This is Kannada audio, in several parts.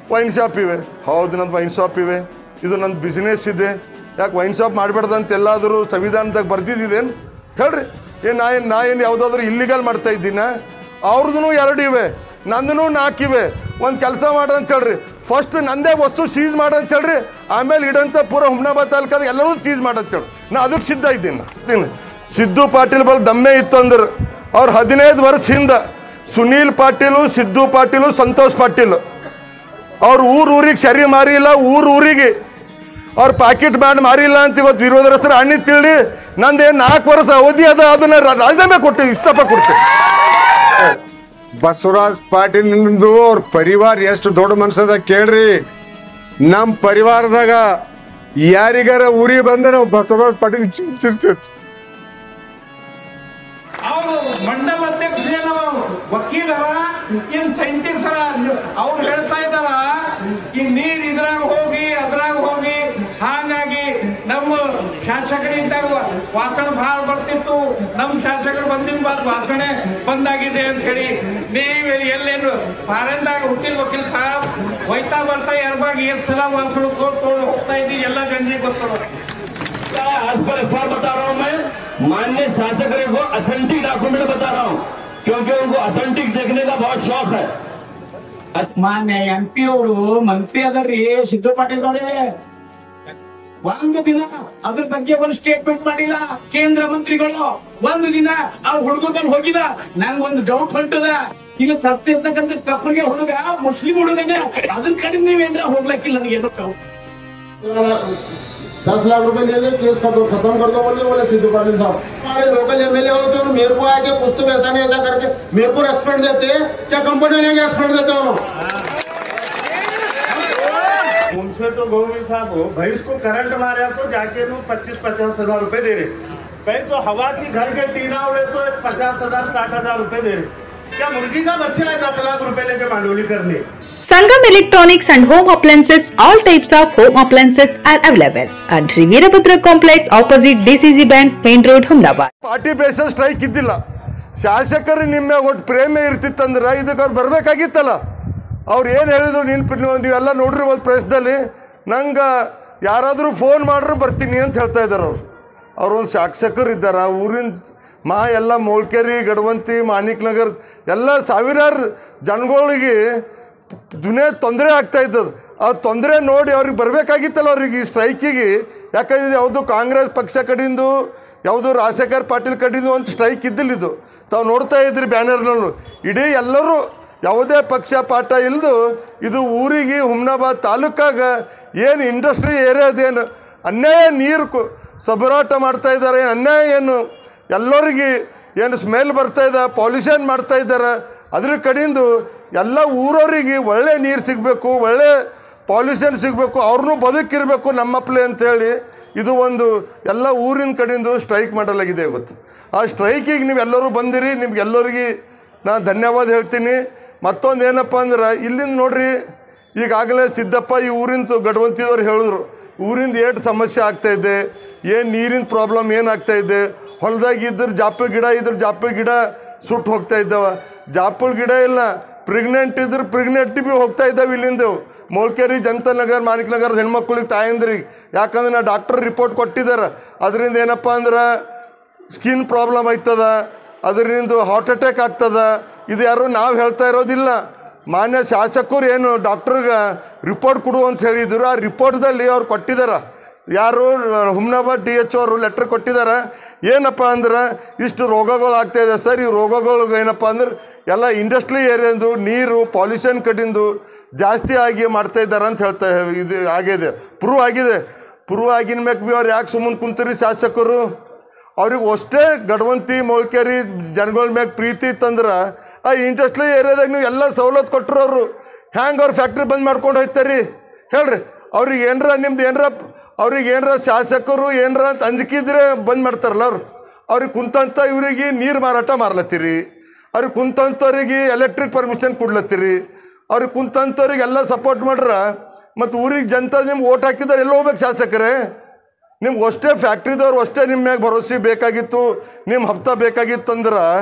ವೈನ್ ಶಾಪ್ ಇವೆ ಹೌದು ನಂದು ವೈನ್ ಶಾಪ್ ಇವೆ ಇದು ನನ್ನ ಬಿಸ್ನೆಸ್ ಇದೆ ಯಾಕೆ ವೈನ್ ಶಾಪ್ ಮಾಡಬೇಡ್ದಂತ ಎಲ್ಲಾದರೂ ಸಂವಿಧಾನದಾಗ ಬರ್ದಿದ್ದೇನು ಹೇಳ್ರಿ ಏನು ನಾ ಏನು ನಾ ಏನು ಯಾವುದಾದ್ರೂ ಇಲ್ಲಿಗಲ್ ಮಾಡ್ತಾ ಇದ್ದೀನ ಅವ್ರದ್ದು ಎರಡು ಇವೆ ನಂದೂ ನಾಲ್ಕಿವೆ ಒಂದು ಕೆಲಸ ಅಂತ ಹೇಳ್ರಿ ಫಸ್ಟ್ ನಂದೇ ವಸ್ತು ಸೀಸ್ ಅಂತ ಹೇಳ್ರಿ ಆಮೇಲೆ ಇಡಂತ ಪೂರ ಹುಮ್ನಾಬಾದ್ ತಾಲೂಕಾದ ಎಲ್ಲರೂ ಸೀಸ್ ಮಾಡಂತ ಹೇಳಿ ನಾ ಅದಕ್ಕೆ ಸಿದ್ಧ ಇದ್ದೀನಿ ನಾ ಇದ್ದೀನಿ. ಸಿದ್ದು ಪಾಟೀಲ್ ಬಲ್ ದಮ್ಮೆ ಇತ್ತು ಅಂದ್ರೆ ಅವ್ರು ಹದಿನೈದು ವರ್ಷ ಹಿಂದೆ ಸುನೀಲ್ ಪಾಟೀಲು ಸಿದ್ದು ಪಾಟೀಲು ಸಂತೋಷ್ ಪಾಟೀಲ್ ಅವ್ರ ಊರ್ ಊರಿಗೆ ಸರಿ ಮಾರಿಲ್ಲ ಊರ್ ಊರಿಗೆ ಅವ್ರ ಪಾಕೆಟ್ ಬ್ಯಾಂಡ್ ಮಾರಿಲ್ಲ ಅಂತ ಇವತ್ತು ವಿರೋಧ ಹೆಸರು ಹಣ್ಣಿ ತಿಳಿ ನಂದೇನು ನಾಲ್ಕು ವರ್ಷ ಅವಧಿ ಅದ ಅದನ್ನ ರಾ- ರಾಜೀನಾಮೆ ಕೊಟ್ಟು ಇಷ್ಟಪ ಕೊಡ್ತೀನಿ ಬಸವರಾಜ್ ಪಾಟೀಲ್ ನಿಂದು ಅವ್ರ ಪರಿವಾರ ಎಷ್ಟು ದೊಡ್ಡ ಮನ್ಸದ ಕೇಳ್ರಿ ನಮ್ಮ ಪರಿವಾರದಾಗ ಯಾರಿಗಾರ ಊರಿಗೆ ಬಂದ್ರೆ ನಾವು ಬಸವರಾಜ್ ಪಾಟೀಲ್ ಚಿಂತಿರ್ತೇವೆ ಅವರು ಮಂಡಲ ಅಧ್ಯಕ್ಷ ಏನವ ವಕೀಲರ ಏನ್ ಸೈಂಟಿಸ್ಟ್ ಅವ್ರು ಹೇಳ್ತಾ ಇದಾರ ಈ ನೀರ್ ಇದ್ರಾಗ ಹೋಗಿ ಅದ್ರಾಗ ಹೋಗಿ ಹಾಗಾಗಿ ನಮ್ಮ ಶಾಸಕರಿದ್ದಾಗ ವಾಸಣ ಭಾಳ ಬರ್ತಿತ್ತು ನಮ್ಮ ಶಾಸಕರು ಬಂದಿನ ಬಾದ್ ವಾಸಣೆ ಬಂದಾಗಿದೆ ಅಂತ ಹೇಳಿ ನೀವು ಎಲ್ಲೇನು ಫಾರೆನ್ದಾಗ ಹುಟ್ಟಿಲ್ ವಕೀಲ್ ಸಾಹಬ್ ಹೋಯ್ತಾ ಬರ್ತಾ ಎರಬಾಗ ಎಷ್ಟು ಸಲ ವಾಸಣ ತೋಡ್ಕೊಂಡು ಹೋಗ್ತಾ ಇದ್ದೀವಿ ಎಲ್ಲ ಜನರಿಗೆ ಗೊತ್ತದ आज पर एफ बता रहा हूं मैं माननीय शासक को अथेंटिक डॉक्यूमेंट बता रहा हूं क्योंकि उनको अथेंटिक देखने का बहुत शौक है ಮಾನ್ಯ ಎಂ ಪಿ ಅವರು ಮಂತ್ರಿ ಅದರ್ರಿ ಸಿದ್ದು ಪಾಟೀಲ್ ಅವರೇ ಒಂದು ದಿನ ಅದ್ರ ಬಗ್ಗೆ ಒಂದು ಸ್ಟೇಟ್ಮೆಂಟ್ ಮಾಡಿಲ್ಲ ಕೇಂದ್ರ ಮಂತ್ರಿಗಳು ಒಂದು ದಿನ ಆ ಹುಡುಗನ್ ಹೋಗಿದ ನಂಗೊಂದು ಡೌಟ್ ಹೊಂಟದ ಈಗ ಸತ್ತಿರ್ತಕ್ಕಂಥ ಕಪ್ಪರಿಗೆ ಹುಡುಗ ಮುಸ್ಲಿಂ ಹುಡುಗನೇ ಅದ್ರ ಕಡೆ ನೀವೇಂದ್ರ ಹೋಗ್ಲಕ್ಕಿಲ್ಲ ನನಗೇನು ಡೌಟ್ दस लाख रुपए ले ले केस खत्म खत्म कर दो बोले बोले सिद्धू पाटिल साहब हमारे लोकल एमएलए होते हैं मेरे को आके पूछते हुए ऐसा नहीं ऐसा करके मेरे को रेस्पेक्ट देते हैं क्या कंपनी वाले रेस्पेक्ट देते हो उनसे तो गौरी साहब हो भैंस को करंट मारे तो जाके लोग पच्चीस पचास हजार रुपए दे रहे कहीं तो हवा की घर के टीना उड़े तो पचास हजार साठ हजार रुपए दे रहे क्या मुर्गी का बच्चा है दस लाख रुपए लेके मांडोली करने Sangam Electronics and Home Appliances, all types of home appliances are available at Veerabhadra Complex opposite DCC Bank, Main Road, Humnabad. Party ಬೇಸ ಸ್ಟ್ರೈಕ್ ಇದ್ದಿಲ್ಲ ಶಾಸಕರು ನಿಮ್ಮ ಒಟ್ಟು ಪ್ರೇಮ ಇರ್ತಿತ್ತಂದ್ರೆ ಇದಕ್ಕೆ ಅವ್ರು ಬರಬೇಕಾಗಿತ್ತಲ್ಲ ಅವ್ರು ಏನು ಹೇಳಿದ್ರು ನಿನ್ನ ನೀವೆಲ್ಲ ನೋಡ್ರಿ ಒಂದು ಪ್ರೆಸ್ದಲ್ಲಿ ನಂಗೆ ಯಾರಾದರೂ ಫೋನ್ ಮಾಡ್ರು ಬರ್ತೀನಿ ಅಂತ ಹೇಳ್ತಾ ಇದ್ದಾರೆ ಅವ್ರು ಅವ್ರೊಂದು ಶಾಸಕರು ಇದ್ದಾರೆ ಊರಿನ ಮಾ ಎಲ್ಲ ಮೋಳ್ಕೆರಿ ಗಡವಂತಿ ಮಾಣಿಕ್ ನಗರ್ ಎಲ್ಲ ಸಾವಿರಾರು ಜನಗಳಿಗೆ ದುನಿಯಾ ತೊಂದರೆ ಆಗ್ತಾ ಇದ್ದದು ಆ ತೊಂದರೆ ನೋಡಿ ಅವ್ರಿಗೆ ಬರಬೇಕಾಗಿತ್ತಲ್ಲ ಅವ್ರಿಗೆ ಈ ಸ್ಟ್ರೈಕಿಗೆ ಯಾಕಂದ್ರೆ ಯಾವುದು ಕಾಂಗ್ರೆಸ್ ಪಕ್ಷ ಕಡೆಯಿಂದ ಯಾವುದು ರಾಜಶೇಖರ್ ಪಾಟೀಲ್ ಕಡೆಯಿಂದ ಒಂದು ಸ್ಟ್ರೈಕ್ ಇದ್ದಿಲ್ಲ ಇದು ತಾವು ನೋಡ್ತಾ ಇದ್ರಿ ಬ್ಯಾನರ್ನಲ್ಲೂ ಇಡೀ ಎಲ್ಲರೂ ಯಾವುದೇ ಪಕ್ಷ ಪಾಠ ಇಲ್ದು ಇದು ಊರಿಗೆ ಹುಮ್ನಾಬಾದ್ ತಾಲೂಕಾಗ ಏನು ಇಂಡಸ್ಟ್ರಿ ಏರಿಯಾದೇನು ಅನ್ಯಾಯ ನೀರು ಕು ಸಬರಾಟ ಮಾಡ್ತಾ ಇದ್ದಾರೆ ಅನ್ಯಾಯ ಏನು ಎಲ್ಲರಿಗೆ ಏನು ಸ್ಮೆಲ್ ಬರ್ತಾ ಇದೆ ಪಾಲ್ಯೂಷನ್ ಮಾಡ್ತಾ ಇದ್ದಾರೆ ಅದ್ರ ಕಡೆಯಿಂದ ಎಲ್ಲ ಊರವರಿಗೆ ಒಳ್ಳೆ ನೀರು ಸಿಗಬೇಕು ಒಳ್ಳೆ ಪಾಲ್ಯೂಷನ್ ಸಿಗಬೇಕು ಅವ್ರನ್ನೂ ಬದುಕಿರಬೇಕು ನಮ್ಮಪ್ಲೆ ಅಂತೇಳಿ ಇದು ಒಂದು ಎಲ್ಲ ಊರಿನ ಕಡೆಯಿಂದ ಸ್ಟ್ರೈಕ್ ಮಾಡಲಾಗಿದೆ ಇವತ್ತು ಆ ಸ್ಟ್ರೈಕಿಗೆ ನೀವೆಲ್ಲರೂ ಬಂದಿರಿ ನಿಮ್ಗೆಲ್ಲರಿಗೆ ನಾನು ಧನ್ಯವಾದ ಹೇಳ್ತೀನಿ ಮತ್ತೊಂದು ಏನಪ್ಪ ಅಂದ್ರೆ ಇಲ್ಲಿಂದ ನೋಡ್ರಿ ಈಗಾಗಲೇ ಸಿದ್ದಪ್ಪ ಈ ಊರಿನ ಗಡವಂತಿದವ್ರು ಹೇಳಿದ್ರು ಊರಿಂದ ಏಟು ಸಮಸ್ಯೆ ಆಗ್ತಾ ಇದೆ ಏನು ನೀರಿನ ಪ್ರಾಬ್ಲಮ್ ಏನಾಗ್ತಾ ಇದೆ ಹೊಲದಾಗ ಇದ್ರೆ ಜಾಪುಳ ಗಿಡ ಇದ್ರೆ ಜಾಪುಳ ಗಿಡ ಸುಟ್ಟು ಹೋಗ್ತಾ ಇದ್ದಾವ ಜಾಪುಳ ಗಿಡ ಇಲ್ಲ ಪ್ರೆಗ್ನೆಂಟ್ ಇದ್ರೆ ಪ್ರೆಗ್ನೆಂಟ್ ಭೀ ಹೋಗ್ತಾ ಇದ್ದಾವೆ ಇಲ್ಲಿಂದ ಮೋಲ್ಕೇರಿ ಜನತಾ ನಗರ್ ಮಾಣಿಕ್ ನಗರದ ಹೆಣ್ಮಕ್ಳಿಗೆ ತಾಯಂದ್ರಿಗೆ ಯಾಕಂದ್ರೆ ನಾ ಡಾಕ್ಟರ್ ರಿಪೋರ್ಟ್ ಕೊಟ್ಟಿದ್ದಾರೆ ಅದರಿಂದ ಏನಪ್ಪ ಅಂದ್ರೆ ಸ್ಕಿನ್ ಪ್ರಾಬ್ಲಮ್ ಆಯ್ತದ ಅದರಿಂದ ಹಾರ್ಟ್ ಅಟ್ಯಾಕ್ ಆಗ್ತದ ಇದು ಯಾರು ನಾವು ಹೇಳ್ತಾ ಇರೋದಿಲ್ಲ ಮಾನ್ಯ ಶಾಸಕರು ಏನು ಡಾಕ್ಟ್ರಿಗೆ ರಿಪೋರ್ಟ್ ಕೊಡು ಅಂತ ಹೇಳಿದ್ರು ಆ ರಿಪೋರ್ಟ್ದಲ್ಲಿ ಅವ್ರು ಕೊಟ್ಟಿದ್ದಾರೆ ಯಾರು ಹುಮ್ನಾಬಾದ್ ಡಿ ಎಚ್ ಅವರು ಲೆಟ್ರ್ ಕೊಟ್ಟಿದ್ದಾರೆ ಏನಪ್ಪ ಅಂದ್ರೆ ಇಷ್ಟು ರೋಗಗಳು ಆಗ್ತಾ ಇದೆ ಸರ್ ಈ ರೋಗಗಳು ಏನಪ್ಪ ಅಂದ್ರೆ ಎಲ್ಲ ಇಂಡಸ್ಟ್ರಿ ಏರಿಯಾದು ನೀರು ಪಾಲ್ಯೂಷನ್ ಕಡಿಂದು ಜಾಸ್ತಿ ಆಗಿ ಮಾಡ್ತಾ ಇದ್ದಾರೆ ಅಂತ ಹೇಳ್ತಾ ಇದು ಆಗಿದೆ ಪ್ರೂವ್ ಆಗಿದೆ ಪ್ರೂವ್ ಆಗಿನ ಮ್ಯಾಕ್ ಬಿ ಅವ್ರು ಯಾಕೆ ಸುಮ್ಮನೆ ಕುಂತೀರಿ ಶಾಸಕರು ಅವ್ರಿಗೆ ಅಷ್ಟೇ ಗಡವಂತಿ ಮೊಳ್ಕೇರಿ ಜನಗಳ ಮ್ಯಾಗ ಪ್ರೀತಿ ಇತ್ತಂದ್ರೆ ಆ ಇಂಡಸ್ಟ್ರಿ ಏರಿಯಾದಾಗ ನೀವು ಎಲ್ಲ ಸವಲತ್ತು ಕೊಟ್ಟರು ಅವರು ಹ್ಯಾಂಗೆ ಅವ್ರು ಫ್ಯಾಕ್ಟ್ರಿ ಬಂದ್ ಮಾಡ್ಕೊಂಡು ಹೋಯ್ತಾರಿ ಹೇಳ್ರಿ ಅವ್ರಿಗೆ ಏನರ ನಿಮ್ದು ಏನರ ಅವ್ರಿಗೆ ಏನರ ಶಾಸಕರು ಏನರ ಅಂತ ಅಂಜಿಕಿದ್ರೆ ಬಂದ್ ಮಾಡ್ತಾರಲ್ಲ ಅವ್ರು ಅವ್ರಿಗೆ ಕುಂತಂತ ಇವರಿಗೆ ನೀರು ಮಾರಾಟ ಮಾರ್ಲತ್ತೀರಿ ಅವ್ರಿಗೆ ಕುಂತಂಥವ್ರಿಗೆ ಎಲೆಕ್ಟ್ರಿಕ್ ಪರ್ಮಿಷನ್ ಕೊಡ್ಲತ್ತೀರಿ ಅವ್ರಿಗೆ ಕುಂತಂಥವ್ರಿಗೆ ಎಲ್ಲ ಸಪೋರ್ಟ್ ಮಾಡ್ರ ಮತ್ತು ಊರಿಗೆ ಜನತಾ ನಿಮ್ಗೆ ಓಟ್ ಹಾಕಿದ್ರೆ ಎಲ್ಲ ಹೋಗ್ಬೇಕು ಶಾಸಕರೇ ನಿಮ್ಗೆ ಅಷ್ಟೇ ಫ್ಯಾಕ್ಟ್ರಿದವ್ರು ಅಷ್ಟೇ ನಿಮ್ಮ ಮ್ಯಾಗ ಭರೋಸೆ ಬೇಕಾಗಿತ್ತು ನಿಮ್ಮ ಹಪ್ತ ಬೇಕಾಗಿತ್ತು ಅಂದ್ರೆ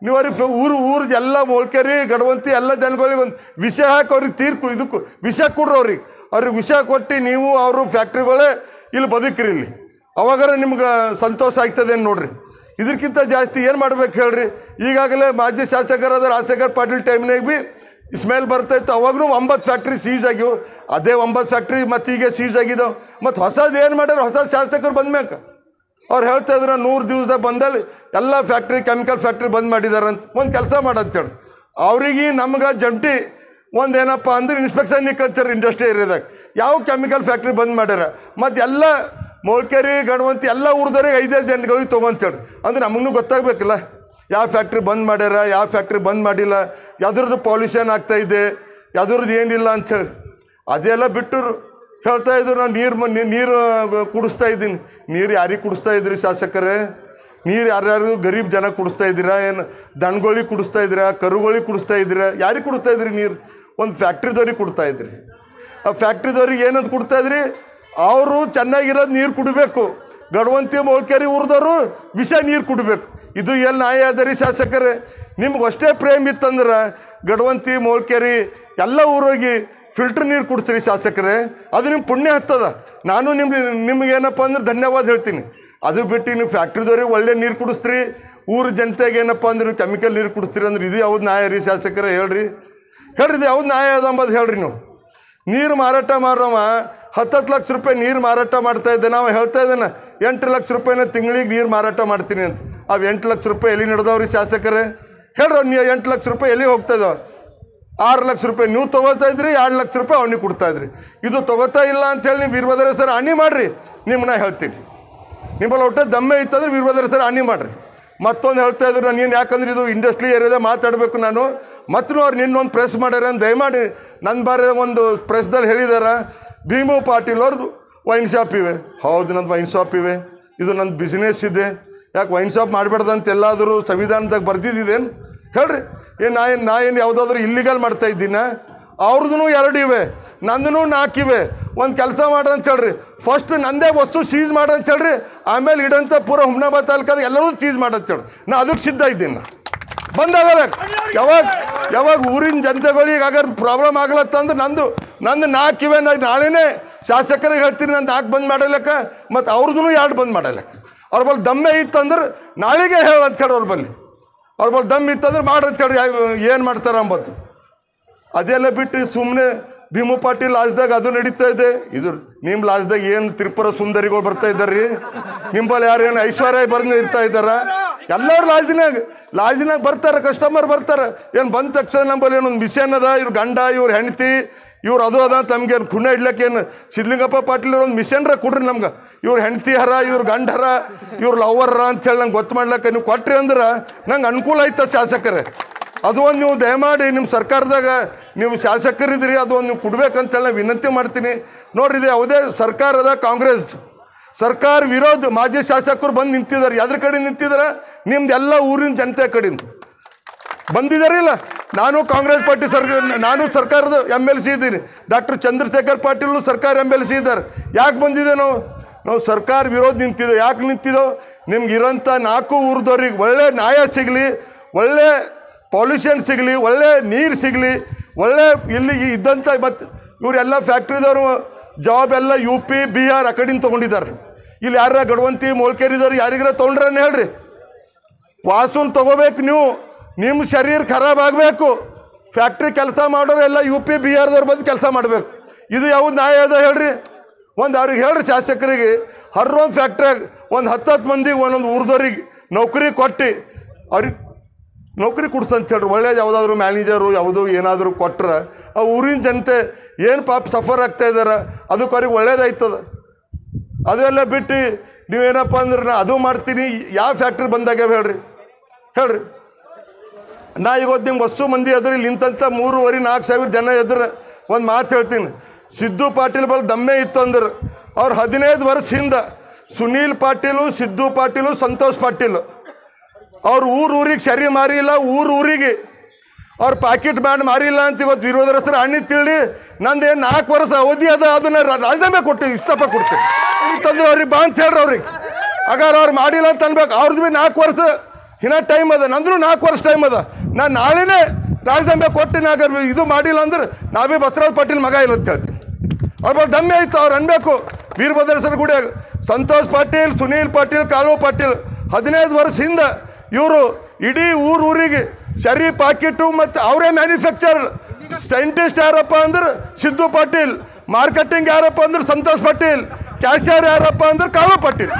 ನೀವು ಅವ್ರಿಗೆ ಫೆ- ಊರು ಊರು ಎಲ್ಲ ಮೊಳ್ಕೆರಿ ಗಡವಂತಿ ಎಲ್ಲ ಜನಗಳಿಗೆ ಒಂದು ವಿಷ ಹಾಕಿ ಅವ್ರಿಗೆ ತೀರ್ಕು ಇದಕ್ಕೂ ವಿಷ ಕೊಡ್ರಿ ಅವ್ರಿಗೆ ಅವ್ರಿಗೆ ವಿಷ ಕೊಟ್ಟು ನೀವು ಅವರು ಫ್ಯಾಕ್ಟ್ರಿಗಳೇ ಇಲ್ಲಿ ಬದುಕ್ರಿ ಇಲ್ಲಿ ಅವಾಗಾರ ನಿಮ್ಗೆ ಸಂತೋಷ ಆಗ್ತದೆ ನೋಡ್ರಿ ಇದಕ್ಕಿಂತ ಜಾಸ್ತಿ ಏನು ಮಾಡ್ಬೇಕು ಹೇಳ್ರಿ ಈಗಾಗಲೇ ಮಾಜಿ ಶಾಸಕರಾದ ರಾಜಶೇಖರ್ ಪಾಟೀಲ್ ಟೈಮ್ನಾಗ ಭೀ ಸ್ಮೆಲ್ ಬರ್ತಾ ಇತ್ತು ಅವಾಗೂ ಒಂಬತ್ತು ಫ್ಯಾಕ್ಟ್ರಿ ಸೀಸ್ ಆಗಿವು ಅದೇ ಒಂಬತ್ತು ಫ್ಯಾಕ್ಟ್ರಿ ಮತ್ತು ಈಗ ಸೀಸ್ ಆಗಿದ್ದಾವೆ ಮತ್ತು ಹೊಸದು ಏನು ಮಾಡ್ಯಾರ ಹೊಸ ಶಾಸಕರು ಬಂದ್ಮ್ಯಾಕ ಅವ್ರು ಹೇಳ್ತಾ ಇದ್ರು ನೂರು ದಿವಸದಾಗ ಬಂದಲ್ಲಿ ಎಲ್ಲ ಫ್ಯಾಕ್ಟ್ರಿ ಕೆಮಿಕಲ್ ಫ್ಯಾಕ್ಟ್ರಿ ಬಂದ್ ಮಾಡಿದಾರೆ ಅಂತ ಒಂದು ಕೆಲಸ ಮಾಡಂತೇಳಿ ಅವ್ರಿಗೆ ನಮ್ಗೆ ಜಂಟಿ ಒಂದು ಏನಪ್ಪ ಅಂದ್ರೆ ಇನ್ಸ್ಪೆಕ್ಷನ್ ನಿಕ್ಕಂತಾರೆ ಇಂಡಸ್ಟ್ರಿ ಏರಿಯಾದಾಗ ಯಾವ ಕೆಮಿಕಲ್ ಫ್ಯಾಕ್ಟ್ರಿ ಬಂದ್ ಮಾಡ್ಯಾರ ಮತ್ತು ಎಲ್ಲ ಮೊಳ್ಕೆರಿ ಗಣವಂತಿ ಎಲ್ಲ ಊರ್ದವ್ರಿಗೆ ಐದೈದು ಜನಗಳಿಗೆ ತೊಗೊಂತೇಳಿ ಅಂದ್ರೆ ನಮಗೂ ಗೊತ್ತಾಗಬೇಕಲ್ಲ ಯಾವ ಫ್ಯಾಕ್ಟ್ರಿ ಬಂದ್ ಮಾಡ್ಯಾರ ಯಾವ ಫ್ಯಾಕ್ಟ್ರಿ ಬಂದ್ ಮಾಡಿಲ್ಲ ಯಾವ್ದ್ರದ್ದು ಪಾಲ್ಯೂಷನ್ ಆಗ್ತಾ ಇದೆ ಯಾವ್ದ್ರದ್ದು ಏನಿಲ್ಲ ಅಂಥೇಳಿ ಅದೆಲ್ಲ ಬಿಟ್ಟು ಹೇಳ್ತಾ ಇದ್ರು ನಾನು ನೀರು ನೀರು ಕುಡಿಸ್ತಾ ಇದ್ದೀನಿ ನೀರು ಯಾರಿಗೆ ಕುಡಿಸ್ತಾ ಇದ್ರಿ ಶಾಸಕರೇ ನೀರು ಯಾರ್ಯಾರು ಗರೀಬ್ ಜನ ಕುಡಿಸ್ತಾ ಇದ್ದೀರಾ ಏನು ದನಗಳಿಗೆ ಕುಡಿಸ್ತಾ ಇದ್ದೀರಾ ಕರುಗಳಿಗೆ ಕುಡಿಸ್ತಾ ಇದ್ದೀರಾ ಯಾರಿಗೆ ಕುಡಿಸ್ತಾ ಇದ್ರಿ ನೀರು ಒಂದು ಫ್ಯಾಕ್ಟ್ರಿದವ್ರಿಗೆ ಕೊಡ್ತಾ ಇದ್ರಿ ಆ ಫ್ಯಾಕ್ಟ್ರಿದವ್ರಿಗೆ ಏನಂತ ಕೊಡ್ತಾ ಇದ್ರಿ ಅವರು ಚೆನ್ನಾಗಿರೋದು ನೀರು ಕುಡಿಬೇಕು ಗಡವಂತಿ ಮೊಳ್ಕೆರಿ ಊರ್ದವರು ವಿಷ ನೀರು ಕುಡಿಬೇಕು ಇದು ಎಲ್ಲಿ ನ್ಯಾಯ ಅದ ರೀ ಶಾಸಕರೇ ನಿಮ್ಗೆ ಅಷ್ಟೇ ಪ್ರೇಮ್ ಇತ್ತಂದ್ರೆ ಗಡವಂತಿ ಮೊಳ್ಕೆರಿ ಎಲ್ಲ ಊರೋಗಿ ಫಿಲ್ಟರ್ ನೀರು ಕುಡಿಸ್ರಿ ಶಾಸಕರೇ ಅದು ನಿಮ್ಮ ಪುಣ್ಯ ಹತ್ತದ ನಾನು ನಿಮ್ಗೆ ನಿಮ್ಗೆ ಏನಪ್ಪ ಅಂದ್ರೆ ಧನ್ಯವಾದ ಹೇಳ್ತೀನಿ ಅದು ಬಿಟ್ಟು ನೀವು ಫ್ಯಾಕ್ಟ್ರಿದವ್ರಿಗೆ ಒಳ್ಳೆ ನೀರು ಕುಡಿಸ್ತೀರಿ ಊರ ಜನತೆಗೆ ಏನಪ್ಪ ಅಂದ್ರೆ ನೀವು ಕೆಮಿಕಲ್ ನೀರು ಕುಡಿಸ್ತೀರಿ ಅಂದ್ರೆ ಇದು ಯಾವ್ದು ನ್ಯಾಯ ರೀ ಶಾಸಕರೇ ಹೇಳ್ರಿ ಹೇಳ್ರಿ ಇದು ಯಾವ್ದು ನ್ಯಾಯ ಅದ ಅಂಬದು ಹೇಳ್ರಿ ನೀವು ನೀರು ಮಾರಾಟ ಮಾರೋವ ಹತ್ತತ್ತು ಲಕ್ಷ ರೂಪಾಯಿ ನೀರು ಮಾರಾಟ ಮಾಡ್ತಾ ಇದ್ದೆ ನಾವು ಹೇಳ್ತಾ ಇದ್ದೇನೆ ಎಂಟು ಲಕ್ಷ ರೂಪಾಯಿನ ತಿಂಗಳಿಗೆ ನೀರು ಮಾರಾಟ ಮಾಡ್ತೀನಿ ಅಂತ ಅವು ಎಂಟು ಲಕ್ಷ ರೂಪಾಯಿ ಎಲ್ಲಿ ನಡೆದವ್ರಿ ಶಾಸಕರೇ ಹೇಳ್ರಿ ನೀವು ಎಂಟು ಲಕ್ಷ ರೂಪಾಯಿ ಎಲ್ಲಿ ಹೋಗ್ತಾ ಇದಾವ ಆರು ಲಕ್ಷ ರೂಪಾಯಿ ನೀವು ತೊಗೋತಾ ಇದ್ರಿ ಎರಡು ಲಕ್ಷ ರೂಪಾಯಿ ಅವ್ನಿಗೆ ಕೊಡ್ತಾ ಇದ್ರಿ ಇದು ತೊಗೋತಾ ಇಲ್ಲ ಅಂತೇಳಿ ನೀವು ವೀರಭದ್ರ ಸರ್ ಹಣ್ಣಿ ಮಾಡ್ರಿ ನಿಮ್ಮನ್ನ ಹೇಳ್ತೀನಿ ನಿಮ್ಮಲ್ಲಿ ಒಟ್ಟೆ ದಮ್ಮೆ ಇತ್ತಂದ್ರೆ ವೀರಭದ್ರ ಸರ್ ಹಣ್ಣಿ ಮಾಡ್ರಿ ಮತ್ತೊಂದು ಹೇಳ್ತಾ ಇದ್ರು ನಾನು ಏನು ಯಾಕಂದ್ರೆ ಇದು ಇಂಡಸ್ಟ್ರಿ ಏರಿಯಾದ ಮಾತಾಡಬೇಕು ನಾನು ಮತ್ತು ಅವ್ರು ನಿನ್ನೊಂದು ಪ್ರೆಸ್ ಮಾಡ್ಯಾರ ಅಂತ ದಯಮಾಡಿ ನನ್ನ ಬಾರಿ ಒಂದು ಪ್ರೆಸ್ದಲ್ಲಿ ಹೇಳಿದಾರ ಭೀಮು ಪಾಟೀಲ್ ಅವ್ರದ್ದು ವೈನ್ ಶಾಪ್ ಇವೆ ಹೌದು ನಂದು ವೈನ್ ಶಾಪ್ ಇವೆ ಇದು ನನ್ನ ಬಿಸ್ನೆಸ್ ಇದೆ ಯಾಕೆ ವೈನ್ ಶಾಪ್ ಮಾಡಬೇಡ್ದಂತ ಎಲ್ಲಾದರೂ ಸಂವಿಧಾನದಾಗ ಬರ್ದಿದ್ದೇನು ಹೇಳ್ರಿ ಏನು ನಾ ಏನು ನಾ ಏನು ಯಾವುದಾದ್ರೂ ಇಲ್ಲಿಗಲ್ ಮಾಡ್ತಾ ಇದ್ದೀನ ಅವ್ರದ್ದು ಎರಡು ಇವೆ ನಂದೂ ನಾಲ್ಕಿವೆ ಒಂದು ಕೆಲಸ ಮಾಡ್ರಿ ಅಂತ ಹೇಳ್ರಿ ಫಸ್ಟ್ ನಂದೇ ವಸ್ತು ಸೀಸ್ ಮಾಡ್ರಿ ಅಂತ ಹೇಳ್ರಿ ಆಮೇಲೆ ಇಡಂತ ಪೂರ ಹುಮ್ನಾಬಾದ್ ತಾಲೂಕಾದ ಎಲ್ಲರೂ ಸೀಸ್ ಮಾಡಂತ ಹೇಳಿ ನಾ ಅದಕ್ಕೆ ಸಿದ್ಧ ಇದ್ದೀನಿ ನಾ ಬಂದಾಗಲ್ಲ ಯಾವಾಗ ಯಾವಾಗ ಊರಿನ ಜನತೆಗಳಿಗೆ ಅಗರ್ ಪ್ರಾಬ್ಲಮ್ ಆಗಲತ್ತಂದ್ರೆ ನಂದು ನಂದು ನಾಲ್ಕಿವೆ ನಾ ನಾಳೆನೇ ಶಾಸಕರಿಗೆ ಹೇಳ್ತೀನಿ ನಂದು ನಾಲ್ಕು ಬಂದ್ ಮಾಡಲಕ್ಕ ಮತ್ತು ಅವ್ರದ್ದು ಎರಡು ಬಂದ್ ಮಾಡಲಕ್ಕ ಅವ್ರ ಬಲ್ಲಿ ದಮ್ಮೆ ಇತ್ತಂದ್ರೆ ನಾಳೆಗೆ ಹೇಳ ಅಂತ ಹೇಳಿ ಅವ್ರ ಬಲ್ಲಿ ಅವ್ರ ಬಲ್ಲಿ ದಮ್ ಇತ್ತಂದ್ರೆ ಮಾಡ್ರಿ ಅಂತ ಹೇಳಿ ಏನು ಮಾಡ್ತಾರೆ ಅಂಬತ್ತು ಅದೆಲ್ಲ ಬಿಟ್ಟು ಸುಮ್ಮನೆ ಭೀಮು ಪಾಟೀಲ್ ಲಾಜ್ದಾಗ ಅದು ನಡೀತಾ ಇದೆ ಇದು ನಿಮ್ಮ ಲಾಜ್ದಾಗ ಏನು ತ್ರಿಪುರ ಸುಂದರಿಗಳು ಬರ್ತಾ ಇದ್ದಾರ್ರಿ ನಿಂಬಲ್ಲಿ ಯಾರು ಏನು ಐಶ್ವರ್ಯ ಬಂದು ಇರ್ತಾ ಇದ್ದಾರ ಎಲ್ಲರೂ ಲಾಜಿನಾಗ ಲಾಜಿನಾಗ ಬರ್ತಾರೆ ಕಸ್ಟಮರ್ ಬರ್ತಾರೆ ಏನು ಬಂದ ತಕ್ಷಣ ನಂಬಲ್ಲಿ ಏನೊಂದು ಮಿಷನ್ ಅದ ಇವ್ರ ಗಂಡ ಇವ್ರ ಹೆಂಡತಿ ಇವ್ರು ಅದು ಅದ ತಮ್ಗೆ ಏನು ಖುನ ಇಡ್ಲಕ್ಕೆ ಏನು ಸಿದ್ಲಿಂಗಪ್ಪ ಪಾಟೀಲ್ ಒಂದು ಮಿಷನ್ರ ಕೊಡ್ರಿ ನಮ್ಗೆ ಇವ್ರ ಹೆಂಡತಿ ಹರ ಇವ್ರ ಗಂಡ ಹರ ಇವ್ರ ಲವರ್ ಅಂತೇಳಿ ನಂಗೆ ಗೊತ್ತು ಮಾಡ್ಲಕ್ಕೆ ನೀವು ಕೊಟ್ರಿ ಅಂದ್ರೆ ನಂಗೆ ಅನುಕೂಲ ಆಯ್ತ ಶಾಸಕರೇ ಅದು ಒಂದು ನೀವು ದಯಮಾಡಿ ನಿಮ್ಮ ಸರ್ಕಾರದಾಗ ನೀವು ಶಾಸಕರಿದ್ರಿ ಅದು ಒಂದು ನೀವು ಕೊಡ್ಬೇಕಂತೇಳಿ ನಾನು ವಿನಂತಿ ಮಾಡ್ತೀನಿ ನೋಡ್ರಿ ಇದು ಯಾವುದೇ ಸರ್ಕಾರದ ಕಾಂಗ್ರೆಸ್ ಸರ್ಕಾರ ವಿರೋಧ ಮಾಜಿ ಶಾಸಕರು ಬಂದು ನಿಂತಿದ್ದಾರೆ ಯಾವ್ದ್ರ ಕಡೆ ನಿಂತಿದ್ದಾರೆ ನಿಮ್ದು ಎಲ್ಲ ಊರಿನ ಜನತೆ ಕಡೆಯಿಂದ ಬಂದಿದ್ದಾರೆ ಇಲ್ಲ ನಾನು ಕಾಂಗ್ರೆಸ್ ಪಾರ್ಟಿ ಸರ್ಕಾರ ನಾನು ಸರ್ಕಾರದ ಎಮ್ ಎಲ್ ಸಿ ಇದ್ದೀನಿ ಡಾಕ್ಟರ್ ಚಂದ್ರಶೇಖರ್ ಪಾಟೀಲ್ ಸರ್ಕಾರ ಎಮ್ ಎಲ್ ಸಿ ಇದ್ದಾರೆ ಯಾಕೆ ಬಂದಿದೆ ನಾವು ನಾವು ಸರ್ಕಾರ ವಿರೋಧ ನಿಂತಿದ್ದೋ ಯಾಕೆ ನಿಂತಿದ್ದೋ ನಿಮ್ಗೆ ಇರೋಂಥ ನಾಲ್ಕು ಊರ್ದವ್ರಿಗೆ ಒಳ್ಳೆ ನ್ಯಾಯ ಸಿಗಲಿ ಒಳ್ಳೆ ಪೊಲ್ಯೂಷನ್ ಸಿಗಲಿ ಒಳ್ಳೆ ನೀರು ಸಿಗಲಿ ಒಳ್ಳೆ ಇಲ್ಲಿ ಇದ್ದಂಥ ಮತ್ತು ಇವರೆಲ್ಲ ಫ್ಯಾಕ್ಟ್ರಿದವರು ಜಾಬ್ ಎಲ್ಲ ಯು ಪಿ ಬಿಹಾರ್ ಆ ಕಡೆಯಿಂದ ತೊಗೊಂಡಿದ್ದಾರೆ ಇಲ್ಲಿ ಯಾರ ಗಡವಂತಿ ಮೊಳ್ಕೇರಿದವ್ರು ಯಾರಿಗಾರ ತೊಗೊಂಡ್ರನ್ನ ಹೇಳ್ರಿ ವಾಸುನ್ ತಗೋಬೇಕು ನೀವು ನಿಮ್ಮ ಶರೀರ ಖರಾಬ್ ಆಗಬೇಕು ಫ್ಯಾಕ್ಟ್ರಿ ಕೆಲಸ ಮಾಡೋರೆಲ್ಲ ಯು ಪಿ ಬಿಹಾರದವ್ರು ಬಂದು ಕೆಲಸ ಮಾಡಬೇಕು ಇದು ಯಾವ್ದು ನ್ಯಾಯ ಅದ ಹೇಳ್ರಿ ಒಂದು ಅವ್ರಿಗೆ ಹೇಳ್ರಿ ಶಾಸಕರಿಗೆ ಹರ್ರೊಂದು ಫ್ಯಾಕ್ಟ್ರಿಯಾಗ ಒಂದು ಹತ್ತತ್ತು ಮಂದಿಗೆ ಒಂದೊಂದು ಊರ್ದವ್ರಿಗೆ ನೌಕರಿ ಕೊಟ್ಟು ಅವ್ರಿಗೆ ನೌಕರಿ ಕೊಡ್ಸಂತ ಹೇಳ್ರಿ ಒಳ್ಳೇದು ಯಾವುದಾದ್ರು ಮ್ಯಾನೇಜರು ಯಾವುದು ಏನಾದರೂ ಕೊಟ್ರೆ ಆ ಊರಿನ ಜನತೆ ಏನು ಪಾಪ ಸಫರ್ ಆಗ್ತಾ ಇದ್ದಾರೆ ಅದಕ್ಕೆ ಅವ್ರಿಗೆ ಒಳ್ಳೇದಾಯ್ತದ ಅದೆಲ್ಲ ಬಿಟ್ಟು ನೀವೇನಪ್ಪ ಅಂದ್ರೆ ನಾ ಅದು ಮಾಡ್ತೀನಿ ಯಾವ ಫ್ಯಾಕ್ಟ್ರಿ ಬಂದಾಗ ಹೇಳ್ರಿ ಹೇಳ್ರಿ ನಾ ಇವತ್ತು ನಿಮ್ಗೆ ವಸ್ತು ಮಂದಿ ಎದುರು ಇಲ್ಲಿ ನಿಂತಂಥ ಮೂರುವರೆ ನಾಲ್ಕು ಸಾವಿರ ಜನ ಎದುರು ಒಂದು ಮಾತು ಹೇಳ್ತೀನಿ ಸಿದ್ದು ಪಾಟೀಲ್ ಬಲ್ ದಮ್ಮೆ ಇತ್ತು ಅಂದ್ರೆ ಅವ್ರು ಹದಿನೈದು ವರ್ಷ ಹಿಂದೆ ಸುನೀಲ್ ಪಾಟೀಲು ಸಿದ್ದು ಪಾಟೀಲು ಸಂತೋಷ್ ಪಾಟೀಲ್ ಅವ್ರು ಊರು ಊರಿಗೆ ಸರಿ ಮಾರಿಲ್ಲ ಊರು ಊರಿಗೆ ಅವ್ರ ಪಾಕೆಟ್ ಬ್ಯಾಂಡ್ ಮಾರಿಲ್ಲ ಅಂತ ಇವತ್ತು ವಿರೋಧ ಹೆಸರು ಹಣ್ಣಿ ತಿಳಿ ನಂದು ಏನು ನಾಲ್ಕು ವರ್ಷ ಅವಧಿ ಅದ ಅದನ್ನ ರಾ- ರಾಜೀನಾಮೆ ಕೊಟ್ಟು ಇಷ್ಟಪ್ಪ ಕೊಡ್ತೀನಿ ತಂದ್ರೆ ಅವ್ರಿಗೆ ಬಾ ಅಂತ ಹೇಳ್ರಿ ಅವ್ರಿಗೆ ಹಾಗಾದ್ರೆ ಅವ್ರು ಮಾಡಿಲ್ಲ ಅಂತ ಅನ್ಬೇಕು ಅವ್ರದ್ದು ಭೀ ನಾಲ್ಕು ವರ್ಷ ಇನ್ನ ಟೈಮ್ ಅದ ನಂದ್ರು ನಾಲ್ಕು ವರ್ಷ ಟೈಮ್ ಅದ ನಾನು ನಾಳೆನೇ ರಾಜಧಾನಿ ಕೊಟ್ಟು ನಾಗ ಇದು ಮಾಡಿಲ್ಲ ಅಂದ್ರೆ ನಾವೇ ಬಸವರಾಜ್ ಪಾಟೀಲ್ ಮಗ ಇಲ್ಲ ಅಂತ ಹೇಳ್ತೀನಿ ಅವ್ರ ಮೇಲೆ ದಮ್ಮೆ ಆಯ್ತು ಅವ್ರು ಅನ್ಬೇಕು ವೀರಭದ್ರೇಶ್ವರ ಗುಡಿ ಸಂತೋಷ್ ಪಾಟೀಲ್ ಸುನೀಲ್ ಪಾಟೀಲ್ ಕಾಲು ಪಾಟೀಲ್ ಹದಿನೈದು ವರ್ಷದಿಂದ ಇವರು ಇಡೀ ಊರು ಊರಿಗೆ ಸರಿ ಪಾಕಿಟ್ಟು ಮತ್ತು ಅವರೇ ಮ್ಯಾನುಫ್ಯಾಕ್ಚರ್ ಸೈಂಟಿಸ್ಟ್ ಯಾರಪ್ಪ ಅಂದ್ರೆ ಸಿದ್ದು ಪಾಟೀಲ್ ಮಾರ್ಕೆಟಿಂಗ್ ಯಾರಪ್ಪ ಅಂದ್ರೆ ಸಂತೋಷ್ ಪಾಟೀಲ್ ಕ್ಯಾಶಿಯರ್ ಯಾರಪ್ಪ ಅಂದ್ರೆ ಕಾಲು ಪಾಟೀಲ್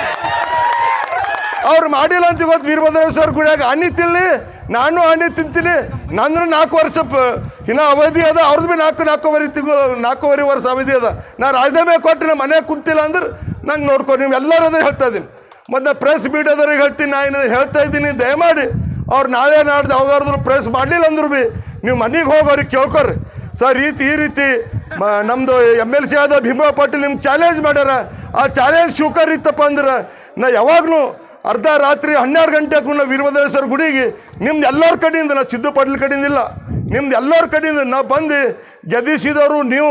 ಅವ್ರು ಮಾಡಿಲ್ಲ ಅಂತ ಇವತ್ತು ವೀರಭದ್ರೇಶ್ವರ ಗುಡಿಯಾಗ ಹಣ್ಣಿ ತಿನ್ಲಿ ನಾನು ಹಣ್ಣಿ ತಿಂತೀನಿ ನಂದ್ರ ನಾಲ್ಕು ವರ್ಷ ಪ- ಇನ್ನ ಅವಧಿ ಅದ ಅವ್ರದ್ದು ಭೀ ನಾಲ್ಕು ನಾಲ್ಕೂವರೆ ತಿಂಗಳು ನಾಲ್ಕೂವರೆ ವರ್ಷ ಅವಧಿ ಅದ ನಾ ರಾಜಧಾನಿ ಕೊಟ್ಟು ನಮ್ಮ ಮನೆಗೆ ಕುಂತಿಲ್ಲ ಅಂದ್ರೆ ನಂಗೆ ನೋಡ್ಕೊ ನೀವು ಎಲ್ಲರೂ ಅದೇ ಹೇಳ್ತಾ ಇದ್ದೀನಿ ಮತ್ತು ಪ್ರೆಸ್ ಮೀಡಿಯಾದವ್ರಿಗೆ ಹೇಳ್ತೀನಿ ನಾ ಏನು ಹೇಳ್ತಾ ಇದ್ದೀನಿ ದಯಮಾಡಿ ಅವ್ರು ನಾಳೆ ನಾಡ್ದು ಯಾವಾಗಾದ್ರು ಪ್ರೆಸ್ ಮಾಡಲಿಲ್ಲ ಅಂದ್ರು ಭೀ ನೀವು ಮನೆಗೆ ಹೋಗಿ ಅವ್ರಿಗೆ ಕೇಳ್ಕೊರಿ ಸರ್ ರೀತಿ ಈ ರೀತಿ ಮ- ನಮ್ದು ಎಮ್ ಎಲ್ ಸಿ ಆದ ಭೀಮಾ ಪಾಟೀಲ್ ನಿಮ್ಗೆ ಚಾಲೆಂಜ್ ಮಾಡ್ಯಾರ ಆ ಚಾಲೆಂಜ್ ಸ್ವೀಕಾರ ಇತ್ತಪ್ಪ ಅಂದ್ರೆ ನಾ ಯಾವಾಗಲೂ ಅರ್ಧ ರಾತ್ರಿ ಹನ್ನೆರಡು ಗಂಟೆಗೂ ನಾವು ವೀರಭದ್ರೇಶ್ವರ ಗುಡಿಗೆ ನಿಮ್ದು ಎಲ್ಲರ ಕಡೆಯಿಂದ ನಾ ಸಿದ್ದು ಪಾಟೀಲ್ ಕಡೆಯಿಂದ ಇಲ್ಲ ನಿಮ್ದು ಎಲ್ಲರ ಕಡೆಯಿಂದ ನಾ ಬಂದು ಗೆದ್ದಿಸಿದವರು ನೀವು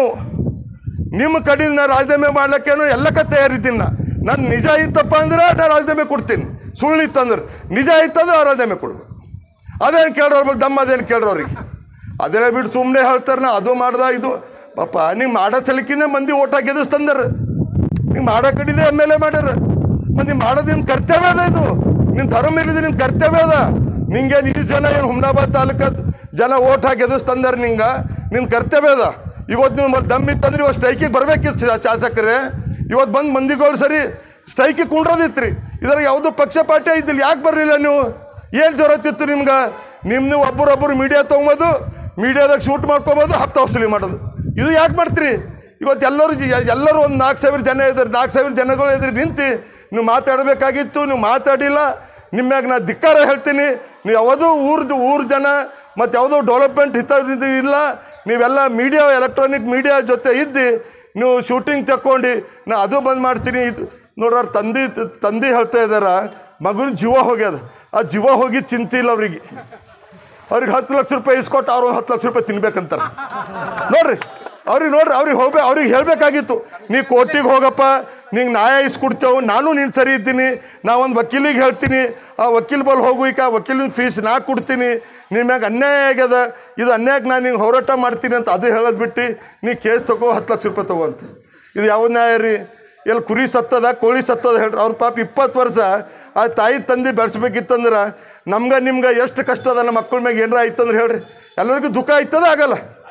ನಿಮ್ಮ ಕಡೆಯಿಂದ ನಾ ರಾಜೀನಾಮೆ ಮಾಡ್ಲಿಕ್ಕೇನು ಎಲ್ಲಕ್ಕ ತಯಾರಿದ್ದೀನಿ ನಾ ನಾನು ನಿಜ ಇತ್ತಪ್ಪ ಅಂದ್ರೆ ನಾ ರಾಜೀನಾಮೆ ಕೊಡ್ತೀನಿ ಸುಳ್ಳು ಇತ್ತಂದ್ರೆ ನಿಜ ಇತ್ತಂದ್ರೆ ಆ ರಾಜೀನಾಮೆ ಕೊಡ್ಬೇಕು ಅದೇನು ಕೇಳ್ರವ್ರ ಮೇಲೆ ದಮ್ಮ ಅದೇನು ಕೇಳ್ರಿ ಅವ್ರಿಗೆ ಅದೆಲ್ಲ ಬಿಟ್ಟು ಸುಮ್ಮನೆ ಹೇಳ್ತಾರೆ ನಾ ಅದು ಮಾಡ್ದ ಇದು ಪಾಪ ನೀವು ಮಾಡೋ ಸಲಿಕಿಂದ ಮಂದಿ ಓಟ್ ಹಾಕಿ ಗೆದಿಸ್ತಂದ್ರೆ ನೀವು ಮಾಡೋ ಕಡಿದೆ ಎಮ್ ಎಲ್ ಎ ಮಾಡ್ಯಾರ ಮತ್ತು ನೀವು ಮಾಡೋದು ನಿನ್ನ ಕರ್ತವ್ಯ ಅದ ಇದು ನಿನ್ನ ಧರ್ಮ ಇಲ್ಲಿದೆ ನಿನ್ನ ಕರ್ತವ್ಯ ಅದ ನಿಂಗೆ ಈ ಜನ ಏನು ಹುಮ್ನಾಬಾದ್ ತಾಲೂಕತ್ ಜನ ಓಟ್ ಹಾಕಿ ಎದುರಿಸ್ತಂದಾರೆ ನಿಂಗೆ ನಿನ್ನ ಕರ್ತವ್ಯ ಅದ ಇವತ್ತು ನೀವು ಮತ್ತೆ ದಮ್ ಇತ್ತಂದ್ರೆ ಇವತ್ತು ಸ್ಟ್ರೈಕಿಗೆ ಬರ್ಬೇಕಿತ್ತು ಶಾ- ಶಾಸಕರೇ ಇವತ್ತು ಬಂದು ಮಂದಿಗಳು ಸರಿ ಸ್ಟ್ರೈಕಿಗೆ ಕುಂಡ್ರೋದಿತ್ತು ರೀ ಇದ್ರಾಗ ಯಾವುದೋ ಪಕ್ಷ ಪಾರ್ಟಿ ಐತಿಲ್ಲ ಯಾಕೆ ಬರಲಿಲ್ಲ ನೀವು ಏನು ಜರತ್ತಿತ್ತು ನಿಮ್ಗೆ ನಿಮ್ಮ ನೀವು ಒಬ್ಬರೊಬ್ಬರು ಮೀಡಿಯಾ ತೊಗೊಂಬೋದು ಮೀಡಿಯಾದಾಗ ಶೂಟ್ ಮಾಡ್ಕೊಬೋದು ಹತ್ತು ವಸೂಲಿ ಮಾಡೋದು ಇದು ಯಾಕೆ ಮಾಡ್ತೀರಿ ಇವತ್ತು ಎಲ್ಲರೂ ಜಿ- ಎಲ್ಲರೂ ಒಂದು ನಾಲ್ಕು ಸಾವಿರ ಜನ ಇದ್ದಾರೆ ನಾಲ್ಕು ಸಾವಿರ ಜನಗಳು ಎದುರು ನಿಂತು ನೀವು ಮಾತಾಡಬೇಕಾಗಿತ್ತು ನೀವು ಮಾತಾಡಿಲ್ಲ ನಿಮ್ಮ್ಯಾಗ ನಾ ಧಿಕ್ಕಾರ ಹೇಳ್ತೀನಿ ನೀವು ಯಾವುದೂ ಊರ್ದು ಊರ ಜನ ಮತ್ತು ಯಾವುದೋ ಡೆವಲಪ್ಮೆಂಟ್ ಹಿತ ಇದು ಇಲ್ಲ ನೀವೆಲ್ಲ ಮೀಡಿಯಾ ಎಲೆಕ್ಟ್ರಾನಿಕ್ ಮೀಡಿಯಾ ಜೊತೆ ಇದ್ದು ನೀವು ಶೂಟಿಂಗ್ ತಕ್ಕೊಂಡು ನಾ ಅದು ಬಂದ್ ಮಾಡ್ತೀನಿ ಇದು ನೋಡ್ರ ತಂದೆ ತಂದೆ ಹೇಳ್ತಾ ಇದ್ದಾರ ಮಗನ ಜೀವ ಹೋಗ್ಯದ ಆ ಜೀವ ಹೋಗಿ ಚಿಂತೆ ಇಲ್ಲ ಅವ್ರಿಗೆ ಅವ್ರಿಗೆ ಹತ್ತು ಲಕ್ಷ ರೂಪಾಯಿ ಇಸ್ಕೊಟ್ಟು ಅವ್ರು ಹತ್ತು ಲಕ್ಷ ರೂಪಾಯಿ ತಿನ್ಬೇಕಂತಾರೆ ನೋಡ್ರಿ ಅವ್ರಿಗೆ ನೋಡ್ರಿ ಅವ್ರಿಗೆ ಹೋಗ್ಬೇಕು ಅವ್ರಿಗೆ ಹೇಳಬೇಕಾಗಿತ್ತು ನೀ ಕೋರ್ಟಿಗೆ ಹೋಗಪ್ಪ ನಿಂಗೆ ನ್ಯಾಯ ಇಸ್ಕೊಡ್ತೇವೆ ನಾನು ನೀನು ಸರಿ ಇದ್ದೀನಿ ನಾ ಒಂದು ವಕೀಲಿಗೆ ಹೇಳ್ತೀನಿ ಆ ವಕೀಲ್ ಬಲ್ ಹೋಗು ಈಗ ಆ ವಕೀಲಿನ ಫೀಸ್ ನಾ ಕೊಡ್ತೀನಿ ನಿನ್ನ ಮ್ಯಾಗ ಅನ್ಯಾಯ ಆಗ್ಯದ ಇದು ಅನ್ಯಾಯಕ್ಕೆ ನಾನು ನಿಂಗೆ ಹೋರಾಟ ಮಾಡ್ತೀನಿ ಅಂತ ಅದು ಹೇಳೋದು ಬಿಟ್ಟು ನೀ ಕೇಸ್ ತಗೋ ಹತ್ತು ಲಕ್ಷ ರೂಪಾಯಿ ತಗೋ ಅಂತ ಇದು ಯಾವ ನ್ಯಾಯ ರೀ ಎಲ್ಲಿ ಕುರಿ ಸತ್ತದ ಕೋಳಿ ಸತ್ತದ ಹೇಳ್ರಿ ಅವ್ರ ಪಾಪ ಇಪ್ಪತ್ತು ವರ್ಷ ಆ ತಾಯಿ ತಂದೆ ಬೆಳೆಸ್ಬೇಕಿತ್ತಂದ್ರೆ ನಮ್ಗೆ ನಿಮ್ಗೆ ಎಷ್ಟು ಕಷ್ಟ ಅದ ನಮ್ಮ ಮಕ್ಕಳ ಮ್ಯಾಗ ಏನಾರ ಆಯ್ತಂದ್ರೆ ಹೇಳ್ರಿ ಎಲ್ಲರಿಗೂ ದುಃಖ ಆಯ್ತದ ಆಗಲ್ಲ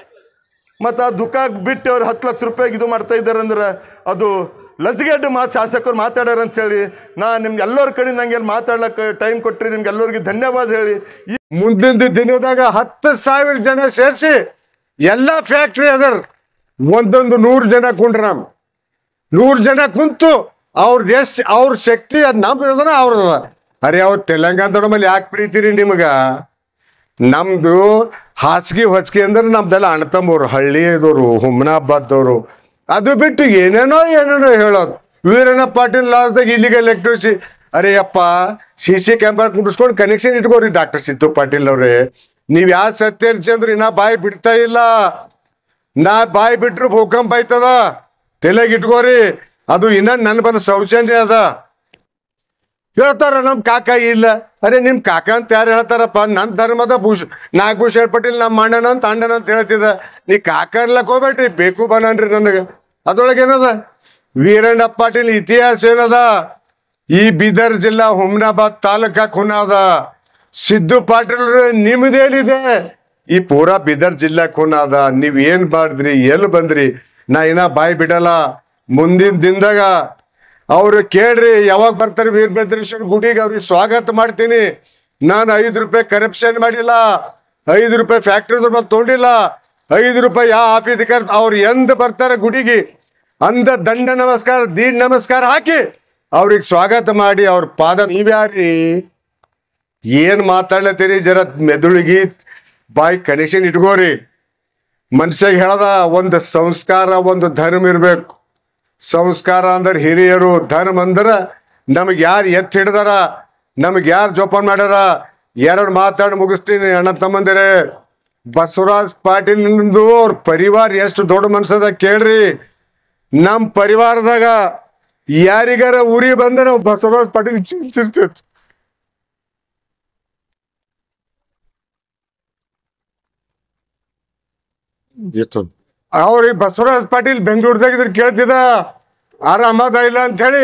ಮತ್ತು ಆ ದುಃಖ ಬಿಟ್ಟು ಅವ್ರು ಹತ್ತು ಲಕ್ಷ ರೂಪಾಯಿಗೆ ಇದು ಮಾಡ್ತಾ ಇದ್ದಾರೆ ಅಂದ್ರೆ ಅದು ಲಜ್ಗೆಡ್ಡು ಮಾತು ಶಾಸಕರು ಮಾತಾಡ್ಯಾರ ಅಂತೇಳಿ ನಾ ನಿಮ್ಗೆ ಎಲ್ಲರ ಕಡೆ ನಂಗೆ ಮಾತಾಡ್ಲಿಕ್ಕೆ ಟೈಮ್ ಕೊಟ್ರಿ ನಿಮ್ಗೆ ಎಲ್ಲರಿಗೂ ಧನ್ಯವಾದ ಹೇಳಿ ಈ ಮುಂದಿನ ದಿನದಾಗ ಹತ್ತು ಸಾವಿರ ಜನ ಸೇರಿಸಿ ಎಲ್ಲ ಫ್ಯಾಕ್ಟ್ರಿ ಅದರ ಒಂದೊಂದು ನೂರು ಜನ ಕುಂಡ್ರಾಮ್ ನೂರು ಜನ ಕುಂತು ಅವ್ರದ್ದು ಎಷ್ಟು ಅವ್ರ ಶಕ್ತಿ ಅದು ನಮ್ದು ಅವ್ರದ ಅರೆ ಅವ್ರು ತೆಲಂಗಾಣದವ್ರ ಮೇಲೆ ಯಾಕೆ ಪ್ರೀತಿರಿ ನಿಮಗ ನಮ್ದು ಹಾಸಿಗೆ ಹೊಚ್ಗೆ ಅಂದ್ರೆ ನಮ್ದೆಲ್ಲ ಅಣ್ಣತಮ್ಮವ್ರು ಹಳ್ಳಿಯದವರು ಹುಮ್ನಾಬಾದ್ದವರು ಅದು ಬಿಟ್ಟು ಏನೇನೋ ಏನೇನೋ ಹೇಳೋದು ವೀರಣ್ಣ ಪಾಟೀಲ್ ಲಾಸ್ದಾಗ ಇಲ್ಲಿಗೆ ಎಲೆಕ್ಟ್ರಿಸಿ ಅರೆ ಅಪ್ಪ ಸಿ ಸಿ ಕ್ಯಾಮ್ರಾ ಕುಂಡಿಸ್ಕೊಂಡು ಕನೆಕ್ಷನ್ ಇಟ್ಕೋರಿ ಡಾಕ್ಟರ್ ಸಿದ್ದು ಪಾಟೀಲ್ ಅವ್ರೆ ನೀವ್ ಯಾವ ಸತ್ಯರ್ಚಂದ್ರ ಇನ್ನ ಬಾಯಿ ಬಿಡ್ತಾ ಇಲ್ಲ ನಾ ಬಾಯಿ ಬಿಟ್ರು ಭೂಕಂಪ ಆಯ್ತದ ತಲೆಗೆ ಇಟ್ಕೋರಿ ಅದು ಇನ್ನ ನನ್ ಬಂದ ಶೌಚಾಲಯ ಅದ ಹೇಳ್ತಾರ ನಮ್ ಕಾಕ ಇಲ್ಲ ಅರೆ ನಿಮ್ ಕಾಕ ಅಂತ ಯಾರು ಹೇಳ್ತಾರಪ್ಪ ನನ್ ಧರ್ಮದ ಭೂಷ್ ನಾಗಭೂಷಣ್ ಪಟೇಲ್ ನಮ್ಮ ಅಣ್ಣನ ಅಂತ ಅಣ್ಣನ ಅಂತ ಹೇಳ್ತಿದ ನೀ ಕಾಕ ಇರ್ಲಕ್ ಹೋಗ್ಬೇಡ್ರಿ ಬೇಕು ಬನನ್ರಿ ನನಗ ಅದ್ರೊಳಗೆ ಏನದ ವೀರಣ್ಣ ಪಾಟೀಲ್ ಇತಿಹಾಸ ಏನದ ಈ ಬೀದರ್ ಜಿಲ್ಲಾ ಹುಮ್ನಾಬಾದ್ ತಾಲೂಕ ಖುನ ಅದ ಸಿದ್ದು ಪಾಟೀಲ್ ನಿಮ್ದೇನಿದೆ ಈ ಪೂರಾ ಬೀದರ್ ಜಿಲ್ಲಾ ಖುನ ಅದ ನೀವ್ ಏನ್ ಮಾಡಿದ್ರಿ ಎಲ್ಲಿ ಬಂದ್ರಿ ನಾ ಇನ್ನ ಬಾಯಿ ಬಿಡಲ್ಲ ಮುಂದಿನ ದಿನದಾಗ ಅವ್ರು ಕೇಳ್ರಿ ಯಾವಾಗ ಬರ್ತಾರೆ ವೀರಭದ್ರೇಶ್ವರ ಗುಡಿಗೆ ಅವ್ರಿಗೆ ಸ್ವಾಗತ ಮಾಡ್ತೀನಿ ನಾನು ಐದು ರೂಪಾಯಿ ಕರಪ್ಷನ್ ಮಾಡಿಲ್ಲ ಐದು ರೂಪಾಯಿ ಫ್ಯಾಕ್ಟ್ರಿದ್ರ ಮೇಲೆ ತೊಗೊಂಡಿಲ್ಲ ಐದು ರೂಪಾಯಿ ಯಾವ ಆಫೀಸ್ ಅವ್ರು ಎಂದ ಬರ್ತಾರೆ ಗುಡಿಗೆ ಅಂದ ದಂಡ ನಮಸ್ಕಾರ ದೀಡ್ ನಮಸ್ಕಾರ ಹಾಕಿ ಅವ್ರಿಗೆ ಸ್ವಾಗತ ಮಾಡಿ ಅವ್ರ ಪಾದ ನೀವ್ಯಾರ್ರಿ ಏನ್ ಮಾತಾಡ್ಲತ್ತೀರಿ ಜರ ಮೆದುಳಿಗೆ ಬಾಯಿ ಕನೆಕ್ಷನ್ ಇಟ್ಕೋರಿ ಮನುಷ್ಯಗೆ ಹೇಳದ ಒಂದು ಸಂಸ್ಕಾರ ಒಂದು ಧರ್ಮ ಇರ್ಬೇಕು ಸಂಸ್ಕಾರ ಅಂದ್ರೆ ಹಿರಿಯರು ಧರ್ಮ ಅಂದ್ರೆ ನಮಗೆ ಯಾರು ಎತ್ತು ಹಿಡ್ದಾರ ನಮಗೆ ಯಾರು ಜೋಪಾನ ಮಾಡ್ಯಾರ ಎರಡು ಮಾತಾಡಿ ಮುಗಿಸ್ತೀನಿ ಅಣ್ಣ ತಮ್ಮಂದಿರೇ ಬಸವರಾಜ್ ಪಾಟೀಲ್ ನಿಂದು ಅವ್ರ ಪರಿವಾರ ಎಷ್ಟು ದೊಡ್ಡ ಮನ್ಸದ ಕೇಳ್ರಿ ನಮ್ಮ ಪರಿವಾರದಾಗ ಯಾರಿಗಾರ ಉರಿ ಬಂದ್ರೆ ನಾವು ಬಸವರಾಜ್ ಪಾಟೀಲ್ ಚಿಂತಿರ್ತೈತಿ ಅವ್ರಿಗೆ ಬಸವರಾಜ್ ಪಾಟೀಲ್ ಬೆಂಗಳೂರದಾಗ ಇದ್ರ ಕೇಳ್ತಿದ ಆರಾಮದ ಇಲ್ಲ ಅಂತ ಹೇಳಿ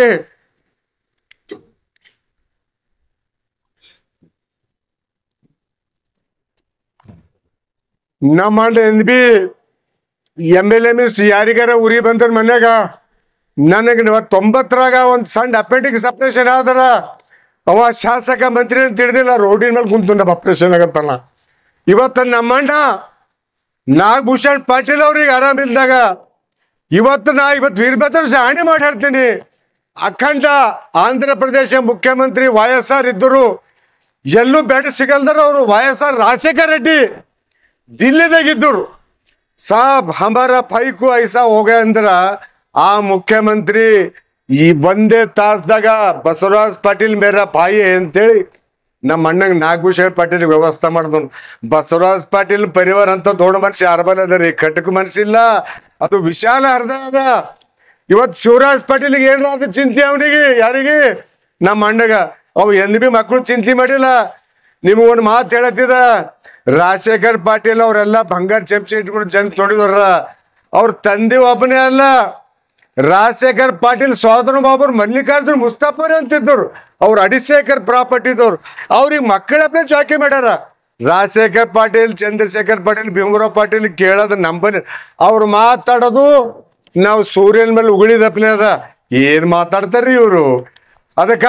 ನಮ್ಮ N B M L A ಮಿಸ್ ಯಾರಿಗಾರ ಉರಿ ಬಂದ್ರ ಮನ್ಯಾಗ ನನಗೆ ತೊಂಬತ್ತರಾಗ ಒಂದು ಸಣ್ಣ ಅಪೆಂಡಿಕ್ಸ್ ಆಪರೇಷನ್ ಆದರ ಅವ ಶಾಸಕ ಮಂತ್ರಿ ಅಂತ ತಿಳಿದಿಲ್ಲ ರೋಡಿನ ಮೇಲೆ ಕುಂತು ನಮ್ಮ ಆಪರೇಷನ್ ಆಗತ್ತಲ್ಲ ಇವತ್ತು ನಮ್ಮಣ್ಣ ನಾಗಭೂಷಣ್ ಪಾಟೀಲ್ ಅವ್ರಿಗೆ ಆರಾಮಿಲ್ದಾಗ ಇವತ್ತು ನಾ ಇವತ್ತು ವೀರಭದ್ರ ಜಾಣಿ ಮಾತಾಡ್ತೀನಿ ಅಖಂಡ ಆಂಧ್ರ ಪ್ರದೇಶ ಮುಖ್ಯಮಂತ್ರಿ ವೈ ಎಸ್ ಆರ್ ಇದ್ದರು ಎಲ್ಲೂ ಬೆಡ್ ಸಿಗಲ್ದಾರ ಅವರು Y S R Rajashekhar Reddy ದಿಲ್ಲಿದಾಗಿದ್ದರು ಸಾಬ್ ಹಮಾರ ಫೈಕು ಐಸಾ ಹೋಗ ಅಂದ್ರ ಆ ಮುಖ್ಯಮಂತ್ರಿ ಈ ಒಂದೇ ತಾಸ್ದಾಗ ಬಸವರಾಜ್ ಪಾಟೀಲ್ ಮೇರ ಪಾಯಿ ಅಂತೇಳಿ ನಮ್ಮ ಅಣ್ಣಂಗೆ ನಾಗಭೂಷಣ್ ಪಾಟೀಲ್ ವ್ಯವಸ್ಥೆ ಮಾಡಿದನು ಬಸವರಾಜ್ ಪಾಟೀಲ್ ಪರಿವಾರ ಅಂತ ದೊಡ್ಡ ಮನುಷ್ಯ ಅರ್ಬಲ್ ಅದ ರೀ ಕಟಕ್ ಮನ್ಸಿಲ್ಲ ಅದು ವಿಶಾಲ ಅರ್ಧ ಅದ ಇವತ್ತು ಶಿವರಾಜ್ ಪಾಟೀಲ್ಗೆ ಏನ್ರ ಅದು ಚಿಂತೆ ಅವನಿಗೆ ಯಾರಿಗೆ ನಮ್ಮ ಅಣ್ಣಗ ಅವು ಎಂದ್ ಬಿ ಮಕ್ಕಳು ಚಿಂತೆ ಮಾಡಿಲ್ಲ ನಿಮಗೊಂದು ಮಾತು ಹೇಳತ್ತಿದ ರಾಜಶೇಖರ್ ಪಾಟೀಲ್ ಅವರೆಲ್ಲ ಬಂಗಾರ ಚಮಚೆ ಇಟ್ಕೊಂಡು ಜನ ತೊಡಿದವ್ರ ಅವ್ರ ತಂದೆ ಒಬ್ಬನೇ ಅಲ್ಲ ರಾಜಶೇಖರ್ ಪಾಟೀಲ್ ಸೋದರ ಬಾಬರ್ ಮಲ್ಲಿಕಾರ್ಜುನ್ ಮುಸ್ತಾಫರ್ ಅಂತಿದ್ದವ್ರು ಅವ್ರ ಅಡಿಶೇಖರ್ ಪ್ರಾಪರ್ಟಿದವ್ರು ಅವ್ರಿಗೆ ಮಕ್ಕಳಪ್ಪನೇ ಚಾಕಿ ಮಾಡ್ಯಾರ ರಾಜಶೇಖರ್ ಪಾಟೀಲ್ ಚಂದ್ರಶೇಖರ್ ಪಾಟೀಲ್ ಭೀಮರಾವ್ ಪಾಟೀಲ್ ಕೇಳೋದು ನಂಬನಿ ಅವ್ರು ಮಾತಾಡೋದು ನಾವು ಸೂರ್ಯನ ಮೇಲೆ ಉಗುಳಿದಪ್ಪನೇ ಅದ ಏನ್ ಮಾತಾಡ್ತಾರ್ರಿ ಇವರು ಅದಕ್ಕ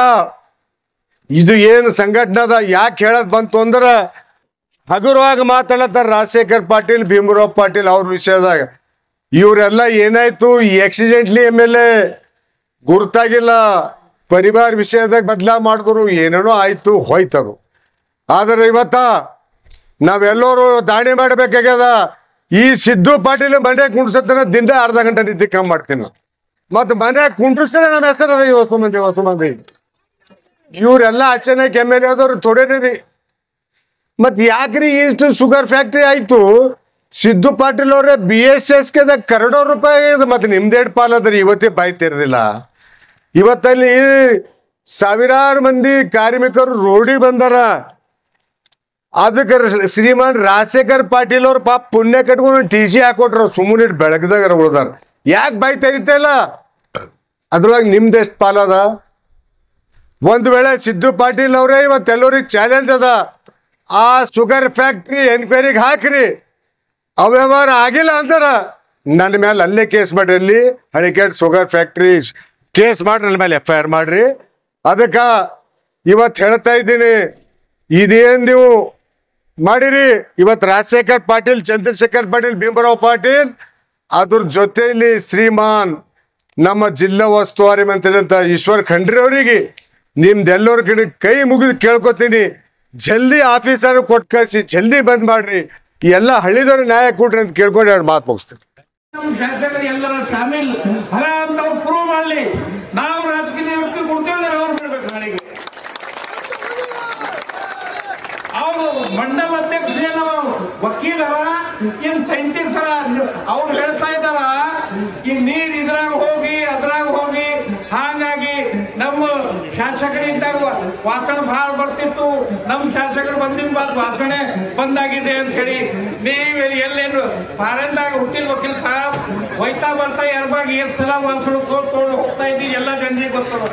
ಇದು ಏನು ಸಂಘಟನೆ ಅದ ಯಾಕೆ ಹೇಳದ್ ಬಂತು ಅಂದ್ರ ಹಗುರವಾಗಿ ಮಾತಾಡತ್ತಾರ ರಾಜಶೇಖರ್ ಪಾಟೀಲ್ ಭೀಮರಾವ್ ಪಾಟೀಲ್ ಅವ್ರ ವಿಷಯದಾಗ ಇವರೆಲ್ಲ ಏನಾಯ್ತು ಆಕ್ಸಿಡೆಂಟ್ಲಿ ಎಮ್ ಎಲ್ ಎ ಗುರ್ತಾಗಿಲ್ಲ ಪರಿವಾರ ವಿಷಯದಾಗ ಬದಲಾ ಮಾಡಿದ್ರು ಏನೇನೋ ಆಯ್ತು ಹೋಯ್ತದು ಆದ್ರೆ ಇವತ್ತ ನಾವೆಲ್ಲರೂ ದಾಳಿ ಮಾಡಬೇಕಾಗ್ಯದ ಈ ಸಿದ್ದು ಪಾಟೀಲ್ ಮನೆ ಕುಂಡ್ಸತ್ತನ ದಿನ ಅರ್ಧ ಗಂಟೆ ನಿದ್ದೆ ಕಮ್ಮಿ ಮಾಡ್ತೀನಿ ನಾನು ಮತ್ತೆ ಮನೆ ಕುಂಡ್ರಿಸ್ತಾರೆ ನಮ್ಮ ಹೆಸರು ಅದ ಈ ಹೊಸ ಮಂದಿ ಹೊಸ ಮಂದಿ ಇವರೆಲ್ಲ ಅಚಾನಕ್ ಎಮ್ ಎಲ್ ಎ ಆದವ್ರು ತೊಡೇರಿ ರೀ ಮತ್ ಯಾಕ್ರಿ ಇಷ್ಟು ಶುಗರ್ ಫ್ಯಾಕ್ಟ್ರಿ ಆಯ್ತು ಸಿದ್ದು ಪಾಟೀಲ್ ಅವ್ರೆ ಬಿ ಎಸ್ ಎಸ್ ಗೆ ಕರೋಡೋ ರೂಪಾಯಿ ಇದೆ ಮತ್ತೆ ನಿಮ್ದೇಡ್ ಪಾಲದ್ರಿ ಇವತ್ತೇ ಬಾಯಿ ತೆರೆದಿಲ್ಲ ಇವತ್ತಲ್ಲಿ ಸಾವಿರಾರು ಮಂದಿ ಕಾರ್ಮಿಕರು ರೋಡಿ ಬಂದಾರ ಅದಕ್ಕೆ ರ- ಶ್ರೀಮಾನ್ ರಾಜಶೇಖರ್ ಪಾಟೀಲ್ ಅವ್ರ ಪಾಪ ಪುಣ್ಯ ಕಟ್ಕೊಂಡು ಟಿ ಸಿ ಹಾಕೊಟ್ರು ಸುಮ್ಮನೆ ಬೆಳಗ್ದಾಗ ಉಳ್ದಾರ ಯಾಕೆ ಬಾಯಿ ತೆರಿತಾ ಇಲ್ಲ ಅದ್ರೊಳಗೆ ನಿಮ್ದೆಷ್ಟು ಪಾಲದ ಒಂದ್ ವೇಳೆ ಸಿದ್ದು ಪಾಟೀಲ್ ಅವರೇ ಇವತ್ತೆಲ್ಲರಿಗೆ ಚಾಲೆಂಜ್ ಅದ ಆ ಶುಗರ್ ಫ್ಯಾಕ್ಟ್ರಿ ಎನ್ಕ್ವೈರಿಗೆ ಹಾಕ್ರಿ ಅವ್ಯವಹಾರ ಆಗಿಲ್ಲ ಅಂತಾರ ನನ್ನ ಮೇಲೆ ಅಲ್ಲೇ ಕೇಸ್ ಮಾಡ್ರಿ ಅಲ್ಲಿ ಹಳಿಕೇಟ್ ಶುಗರ್ ಫ್ಯಾಕ್ಟ್ರಿ ಕೇಸ್ ಮಾಡಿ ನನ್ನ ಮೇಲೆ ಎಫ್ ಐ ಆರ್ ಮಾಡ್ರಿ ಅದಕ್ಕ ಇವತ್ತು ಹೇಳ್ತಾ ಇದ್ದೀನಿ ಇದೇನ್ ನೀವು ಮಾಡಿರಿ ಇವತ್ತು ರಾಜಶೇಖರ್ ಪಾಟೀಲ್ ಚಂದ್ರಶೇಖರ್ ಪಾಟೀಲ್ ಭೀಮರಾವ್ ಪಾಟೀಲ್ ಅದ್ರ ಜೊತೆಯಲ್ಲಿ ಶ್ರೀಮಾನ್ ನಮ್ಮ ಜಿಲ್ಲಾ ಉಸ್ತುವಾರಿ ಮಂತ್ರಿ ಅಂತ ಈಶ್ವರ್ ಖಂಡ್ರೆ ಅವರಿಗೆ ನಿಮ್ದೆಲ್ಲರ ಕಡೆ ಕೈ ಮುಗಿದು ಕೇಳ್ಕೊತೀನಿ ಜಲ್ದಿ ಆಫೀಸರ್ ಕೊಟ್ಟು ಕಳಿಸಿ ಜಲ್ದಿ ಬಂದ್ ಮಾಡ್ರಿ ಈ ಎಲ್ಲ ಹಳ್ಳಿದವ್ರಿಗೆ ನ್ಯಾಯ ಕೊಡ್ರಿ ಅಂತ ಕೇಳ್ಕೊಂಡು ಎರಡು ಮಾತು ಮುಗಿಸ್ತೀನಿ ನಮ್ಮ ಶಾಸಕರು ಎಲ್ಲರ ಶಾಮಿಲ್ ಹರ ಅಂತ ಅವ್ರು ಪ್ರೂವ್ ಮಾಡ್ಲಿ ನಾವು ರಾಜಕೀಯ ನಿವೃತ್ತಿ ಕೊಡ್ತೇವೆ ಅವ್ರು ಬಿಡ್ಬೇಕು ನಾಳೆಗೆ ಅವರು ಮಂಡಲ ಅಧ್ಯಕ್ಷರೇ ನಾವು ವಕೀಲರ ಏನ್ ಸೈಂಟಿಸ್ಟ್ ಅರ ಅವ್ರು ಹೇಳ್ತಾ ಇದ್ದಾರ ಈ ನೀರ್ ಇದ್ರಾಗ ಹೋಗಿ ಅದ್ರಾಗ ಹೋಗಿ ಹಾಗಾಗಿ ನಮ್ಮ ಶಾಸಕರಿದ್ದಾಗ ವಾಸನೆ ಭಾಳ ಬರ್ತಿತ್ತು ನಮ್ಮ ಶಾಸಕರು ಬಂದಿದ್ದ ಬಾದ್ ವಾಸನೆ ಬಂದಾಗಿದೆ ಅಂತ ಹೇಳಿ ನೀವು ಎಲ್ಲೇನು ಫಾರೆನ್ದಾಗ ಹುಟ್ಟಿಲ್ ವಕೀಲ್ ಸಾಹಬ್ ಹೋಯ್ತಾ ಬರ್ತಾ ಯಾರ್ಬಾಗ ಏನ್ ಸಲ ವಾಸನೆ ತೋಡ್ಕೊಂಡು ಹೋಗ್ತಾ ಇದ್ದೀವಿ ಎಲ್ಲ ಜನರಿಗೆ ಗೊತ್ತದ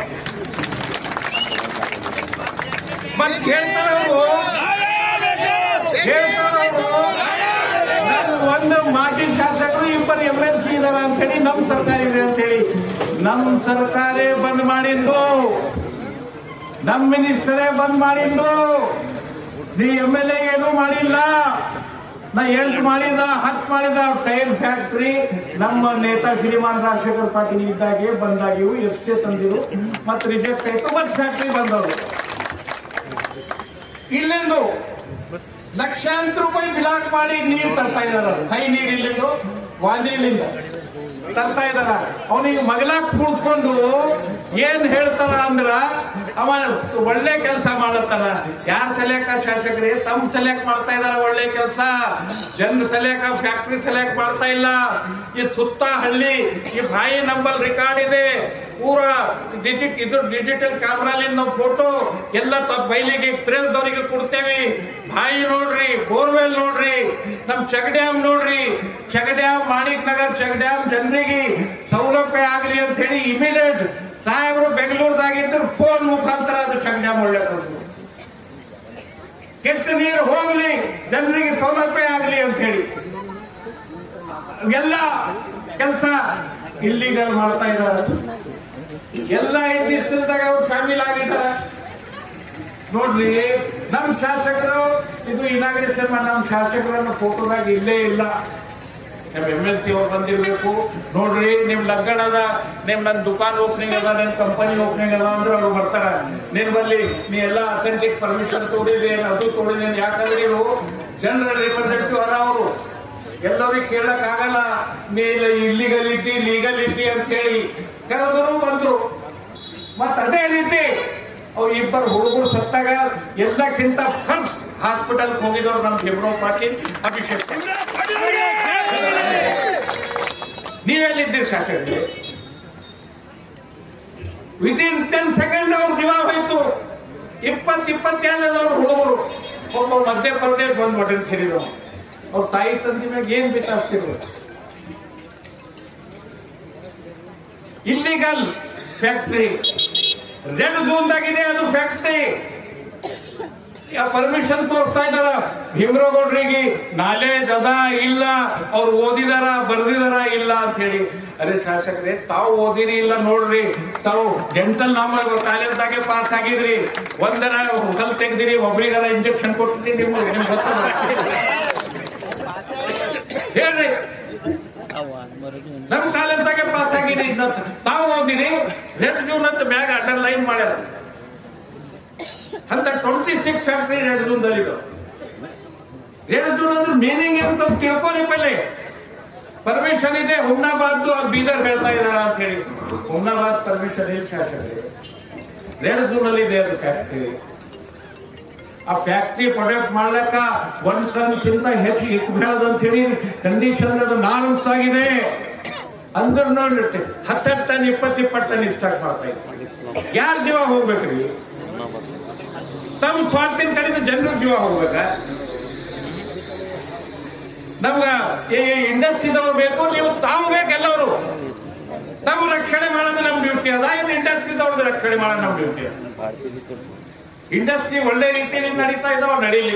ಮತ್ತೆ ಹೇಳ್ತಾರೆ ಅವರು ಹೇಳ್ತಾರೆ ಅವರು ನಮ್ಮ ಒಂದು ಮಾಜಿ ಶಾಸಕರು ಇಬ್ಬರು ಎಂ ಎಲ್ ಸಿ ಇದಾರ ಅಂತ ಹೇಳಿ ನಮ್ಮ ಸರ್ಕಾರ ಇದೆ ಅಂತ ಹೇಳಿ ನಮ್ಮ ಸರ್ಕಾರೇ ಬಂದ್ ಮಾಡಿದ್ದು ನಮ್ಮ ಮಿನಿಸ್ಟರೇ ಬಂದ್ ಮಾಡಿದ್ದು ನೀ ಎಂ ಎಲ್ ಎ ಏನೂ ಮಾಡಿಲ್ಲ ನಾ ಎಂಟು ಮಾಡಿದ ಹತ್ತು ಮಾಡಿದ ಟೈರ್ ಫ್ಯಾಕ್ಟ್ರಿ ನಮ್ಮ ನೇತಾ ಶ್ರೀಮಾನ್ ರಾಜಶೇಖರ್ ಪಾಟೀಲ್ ಇದ್ದಾಗೆ ಬಂದಾಗಿವು ಎಷ್ಟೇ ತಂದಿರು ಮತ್ತೆ ರಿಜೆಕ್ಟ್ ಆಯ್ತು ಮತ್ತೆ ಫ್ಯಾಕ್ಟ್ರಿ ಬಂದವರು ಇಲ್ಲಿಂದು ಲಕ್ಷಾಂತರ ರೂಪಾಯಿ ಬಿಲಾಕ್ ಮಾಡಿ ನೀರು ತರ್ತಾ ಇದಾರೆ ಸೈ ನೀರು ಇಲ್ಲಿಂದು ವಾಂದ್ರಿಲಿಂದ ತರ್ತಾ ಇದಾರ ಅವನಿಗೆ ಮಗಲಾಗ್ ಕೂಡ್ಸ್ಕೊಂಡು ಏನ್ ಹೇಳ್ತಾರ ಅಂದ್ರ ಅವ ಒಳ್ಳೆ ಕೆಲಸ ಮಾಡತ್ತಾನ ಯಾರ್ ಸಲ್ಯಾಕ ಶಾಸಕರೇ ತಮ್ಮ ಸಲ್ಯಾಕ್ ಮಾಡ್ತಾ ಇದಾರ ಒಳ್ಳೆ ಕೆಲಸ ಜನರ ಸಲ್ಯಾಕ ಫ್ಯಾಕ್ಟ್ರಿ ಸಲ್ಯಾಕ್ ಮಾಡ್ತಾ ಇಲ್ಲ ಈ ಸುತ್ತ ಹಳ್ಳಿ ಈ ಬಾಯಿ ನಂಬಲ್ ರೆಕಾರ್ಡ್ ಇದೆ ಪೂರ ಡಿಜಿಟ್ ಇದು ಡಿಜಿಟಲ್ ಕ್ಯಾಮ್ರಾಲಿಂದ ನಾವು ಫೋಟೋ ಎಲ್ಲ ತ- ಬೈಲಿಗೆ ಪ್ರೇಸ್ದವರಿಗೆ ಕೊಡ್ತೇವಿ ಬಾಯಿ ನೋಡ್ರಿ ಬೋರ್ವೆಲ್ ನೋಡ್ರಿ ನಮ್ ಚೆಕ್ ಡ್ಯಾಮ್ ನೋಡ್ರಿ check dam Manik Nagar check dam ಜನರಿಗೆ ಸೌಲಭ್ಯ ಆಗಲಿ ಅಂತ ಹೇಳಿ ಇಮಿಡಿಯೇಟ್ ಸಾಹೇಬರು ಬೆಂಗಳೂರದಾಗಿದ್ರು ಫೋನ್ ಮುಖಾಂತರ ಅದು ಚೆಕ್ ಡ್ಯಾಮ್ ಒಳ್ಳೆ ಕೊಡ್ತು ಕೆಟ್ಟ ನೀರು ಹೋಗಲಿ ಜನರಿಗೆ ಸೌಲಭ್ಯ ಆಗಲಿ ಅಂತ ಹೇಳಿ ಎಲ್ಲ ಕೆಲಸ ಇಲ್ಲಿಗಲ್ ಮಾಡ್ತಾ ಇದ್ದಾರೆ ಎಲ್ಲ ಇಂಡಿಸ್ಟ್ರಿಲ್ದಾಗ ಅವ್ರು ಶಾಮೀಲ್ ಆಗಿದ್ದಾರೆ ನೋಡ್ರಿ ನಮ್ ಶಾಸಕರು ಇದು ಇನಾಗ್ರೇಷನ್ ಮಾಡಿ ನಮ್ ಶಾಸಕರನ್ನ ಫೋಟೋದಾಗ ಇಲ್ಲೇ ಇಲ್ಲ ನಮ್ ಎಂ ಎಸ್ ಸಿ ಅವ್ರು ಬಂದಿರ್ಬೇಕು ನೋಡ್ರಿ ನಿಮ್ ಲಗ್ನ ಅದ ನಿಮ್ ನನ್ ದುಕಾನ್ ಓಪನಿಂಗ್ ಅದ ನನ್ ಕಂಪನಿ ಓಪನಿಂಗ್ ಅದ ಅಂದ್ರೆ ಅವ್ರು ಬರ್ತಾರ ನಿನ್ ಬಲ್ಲಿ ನೀ ಎಲ್ಲ ಅಥೆಂಟಿಕ್ ಪರ್ಮಿಷನ್ ತೋಡಿದೇನು ಅದು ತೋಡಿದೇನು ಯಾಕಂದ್ರೆ ಇವು ಜನರಲ್ ರಿಪ್ರೆಸೆಂಟೇಟಿವ್ ಅದ ಅವರು ಎಲ್ಲರಿಗೆ ಕೇಳಕ್ ಆಗಲ್ಲ ನೀ ಇಲ್ಲಿಗಲ್ ಇದ್ದಿ ಲೀಗಲ್ ಇದ್ದಿ ಅಂತ ಹೇಳಿ ಕರೆದರು ಬಂದ್ರು ಮತ್ತ ಅದೇ ರೀತಿ ಅವ್ರು ಇಬ್ಬರು ಹುಡುಗರು ಸತ್ತಾಗ ಎಲ್ಲಕ್ಕಿಂತ ಫಸ್ಟ್ ಹಾಸ್ಪಿಟಲ್ ಹೋಗಿದವ್ರು ನಮ್ ಭೀಮರಾವ್ ಪಾಟೀಲ್ ಅಭಿಷೇಕ್ ನೀವೆಲ್ಲಿದ್ದೀರಿ ಶಾಸಕರಿಗೆ ವಿದಿನ್ ಟೆನ್ ಸೆಕೆಂಡ್ ಅವ್ರು ಜೀವ ಹೋಯ್ತು ಇಪ್ಪತ್ ಇಪ್ಪತ್ತೇಳದವ್ರು ಹುಡುಗರು ಒಬ್ಬ ಮಧ್ಯಪ್ರದೇಶ ಬಂದ್ ಬಟನ್ ತಿರಿದ್ರು ಅವ್ರ ತಾಯಿ ತಂದಿ ಮ್ಯಾಗ ಏನ್ ಬಿತ್ತಾಸ್ತಿದ್ರು ಇಲ್ಲಿಗಲ್ ಫ್ಯಾಕ್ಟ್ರಿ ರೆಡ್ ಝೋನ್ದಾಗಿದೆ ಅದು ಫ್ಯಾಕ್ಟ್ರಿ ಪರ್ಮಿಷನ್ ತೋರಿಸ್ತಾ ಇದಾರ ಭೀಮರಾವ್ ಗೌಡ್ರಿಗೆ ನಾಲೆಜ್ ಅದ ಇಲ್ಲ ಅವ್ರು ಓದಿದಾರ ಬರ್ದಿದಾರ ಇಲ್ಲ ಅಂತ ಹೇಳಿ ಅರೆ ಶಾಸಕರೇ ತಾವು ಓದಿರಿ ಇಲ್ಲ ನೋಡ್ರಿ ತಾವು ಡೆಂಟಲ್ ನಮ್ಮ ಕಾಲೇಜ್ದಾಗೆ ಪಾಸ್ ಆಗಿದ್ರಿ ಒಂದರ ಹೊಸಲ್ ತೆಗ್ದಿರಿ ಒಬ್ರಿಗಾರ ಇಂಜೆಕ್ಷನ್ ಕೊಟ್ಟಿರಿ ನಿಮ್ಗೆ ನಿಮ್ಗೆ ಗೊತ್ತದ ಹೇಳ್ರಿ ನಮ್ ಕಾಲೇಜ್ದಾಗೆ ಪಾಸ್ ಆಗಿರಿ ಇದ್ನ ತಾವು ಓದಿರಿ ರೆಡ್ ಜೂನ್ ಅಂತ ಮ್ಯಾಗ ಅಂಡರ್ ಲೈನ್ ಮಾಡ್ಯಾರ ಅಂತ twenty six factory red zone ದಲ್ಲಿ ರೆಡ್ ಜೂನ್ ಅಂದ್ರೆ ಮೀನಿಂಗ್ ಅಂತ ತಿಳ್ಕೊರಿ ಪಲ್ಲೆ ಪರ್ಮಿಷನ್ ಇದೆ ಹುಮ್ನಾಬಾದ್ ಬೀದರ್ ಹೇಳ್ತಾ ಇದಾರ ಅಂತ ಹೇಳಿ ಹುಮ್ನಾಬಾದ್ ಪರ್ಮಿಷನ್ ಇಲ್ಲ ಶಾಸಕರೇ ರೆಡ್ ಜೂನ್ ಅಲ್ಲಿ ಇದೆ ಅದು ಫ್ಯಾಕ್ಟ್ರಿ ಆ ಫ್ಯಾಕ್ಟ್ರಿ ಪ್ರೊಡಕ್ಟ್ ಮಾಡ್ಲಕ್ಕ ಒಂದ್ ಟನ್ ಕಿಂತ ಹೆಚ್ಚು ಇಕ್ಬೇಡದು ಅಂತ ಹೇಳಿ ಕಂಡೀಷನ್ ಅದು ನಾರ್ಮ್ಸ್ ಆಗಿದೆ ಅಂದ್ರೆ ನೋಡಿ ಹತ್ತತ್ತು ಟನ್ ಇಪ್ಪತ್ತು ಇಪ್ಪತ್ತು ಟನ್ ಇಷ್ಟಾಕ್ ಮಾಡ್ತಾ ಇದ್ದಾರೆ ಯಾರ ಜೀವ ಹೋಗ್ಬೇಕ್ರಿ ತಮ್ಮ ಸ್ವಾರ್ಥಿನ ಕಡೆಯಿಂದ ಜನರ ಜೀವ ಹೋಗ್ಬೇಕ ನಮ್ಗ ಈ ಇಂಡಸ್ಟ್ರಿದವ್ರು ಬೇಕು ನೀವು ತಾವು ಬೇಕು ಎಲ್ಲವರು ತಮ್ಮ ರಕ್ಷಣೆ ಮಾಡೋದು ನಮ್ ಡ್ಯೂಟಿ ಅದ ಏನು ಇಂಡಸ್ಟ್ರಿದವ್ರದ್ದು ರಕ್ಷಣೆ ಮಾಡೋದು ನಮ್ ಡ್ಯೂಟಿ ಇಂಡಸ್ಟ್ರಿ ಒಳ್ಳೆ ರೀತಿಯಲ್ಲಿ ನಡೀತಾ ಇದಾವ ನಡೀಲಿ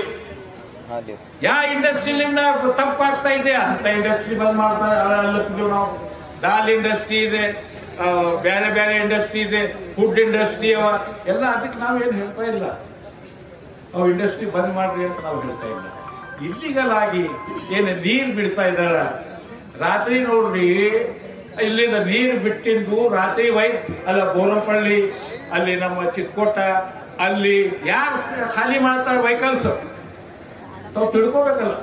ಯಾವ ಇಂಡಸ್ಟ್ರಿಲಿಂದ ತಪ್ಪಾಗ್ತಾ ಇದೆ ಅಂತ ಇಂಡಸ್ಟ್ರಿ ಬಂದ್ ಮಾಡ್ತಾ ಅಲ್ಲಿದ್ದೀವಿ ನಾವು ದಾಲ್ ಇಂಡಸ್ಟ್ರಿ ಇದೆ ಆ, ಬೇರೆ ಬೇರೆ ಇಂಡಸ್ಟ್ರಿ ಇದೆ ಫುಡ್ ಇಂಡಸ್ಟ್ರಿ ಅವ ಎಲ್ಲ ಅದಕ್ಕೆ ನಾವೇನು ಹೇಳ್ತಾ ಇಲ್ಲ ಅವು ಇಂಡಸ್ಟ್ರಿ ಬಂದ್ ಮಾಡ್ರಿ ಅಂತ ನಾವು ಹೇಳ್ತಾ ಇಲ್ಲ ಇಲ್ಲಿಗಲ್ ಆಗಿ ಏನು ನೀರ್ ಬಿಡ್ತಾ ಇದಾರ ರಾತ್ರಿ ನೋಡ್ರಿ ಇಲ್ಲಿಂದ ನೀರು ಬಿಟ್ಟಿದ್ದು ರಾತ್ರಿ ವೈ ಅಲ್ಲ ಬೋರಪಳ್ಳಿ ಅಲ್ಲಿ ನಮ್ಮ ಚಿತ್ಕೋಟ ಅಲ್ಲಿ ಯಾರು ಖಾಲಿ ಮಾಡ್ತಾರೆ ವೆಹಿಕಲ್ಸ್ ತಾವು ತಿಳ್ಕೊಬೇಕಲ್ಲ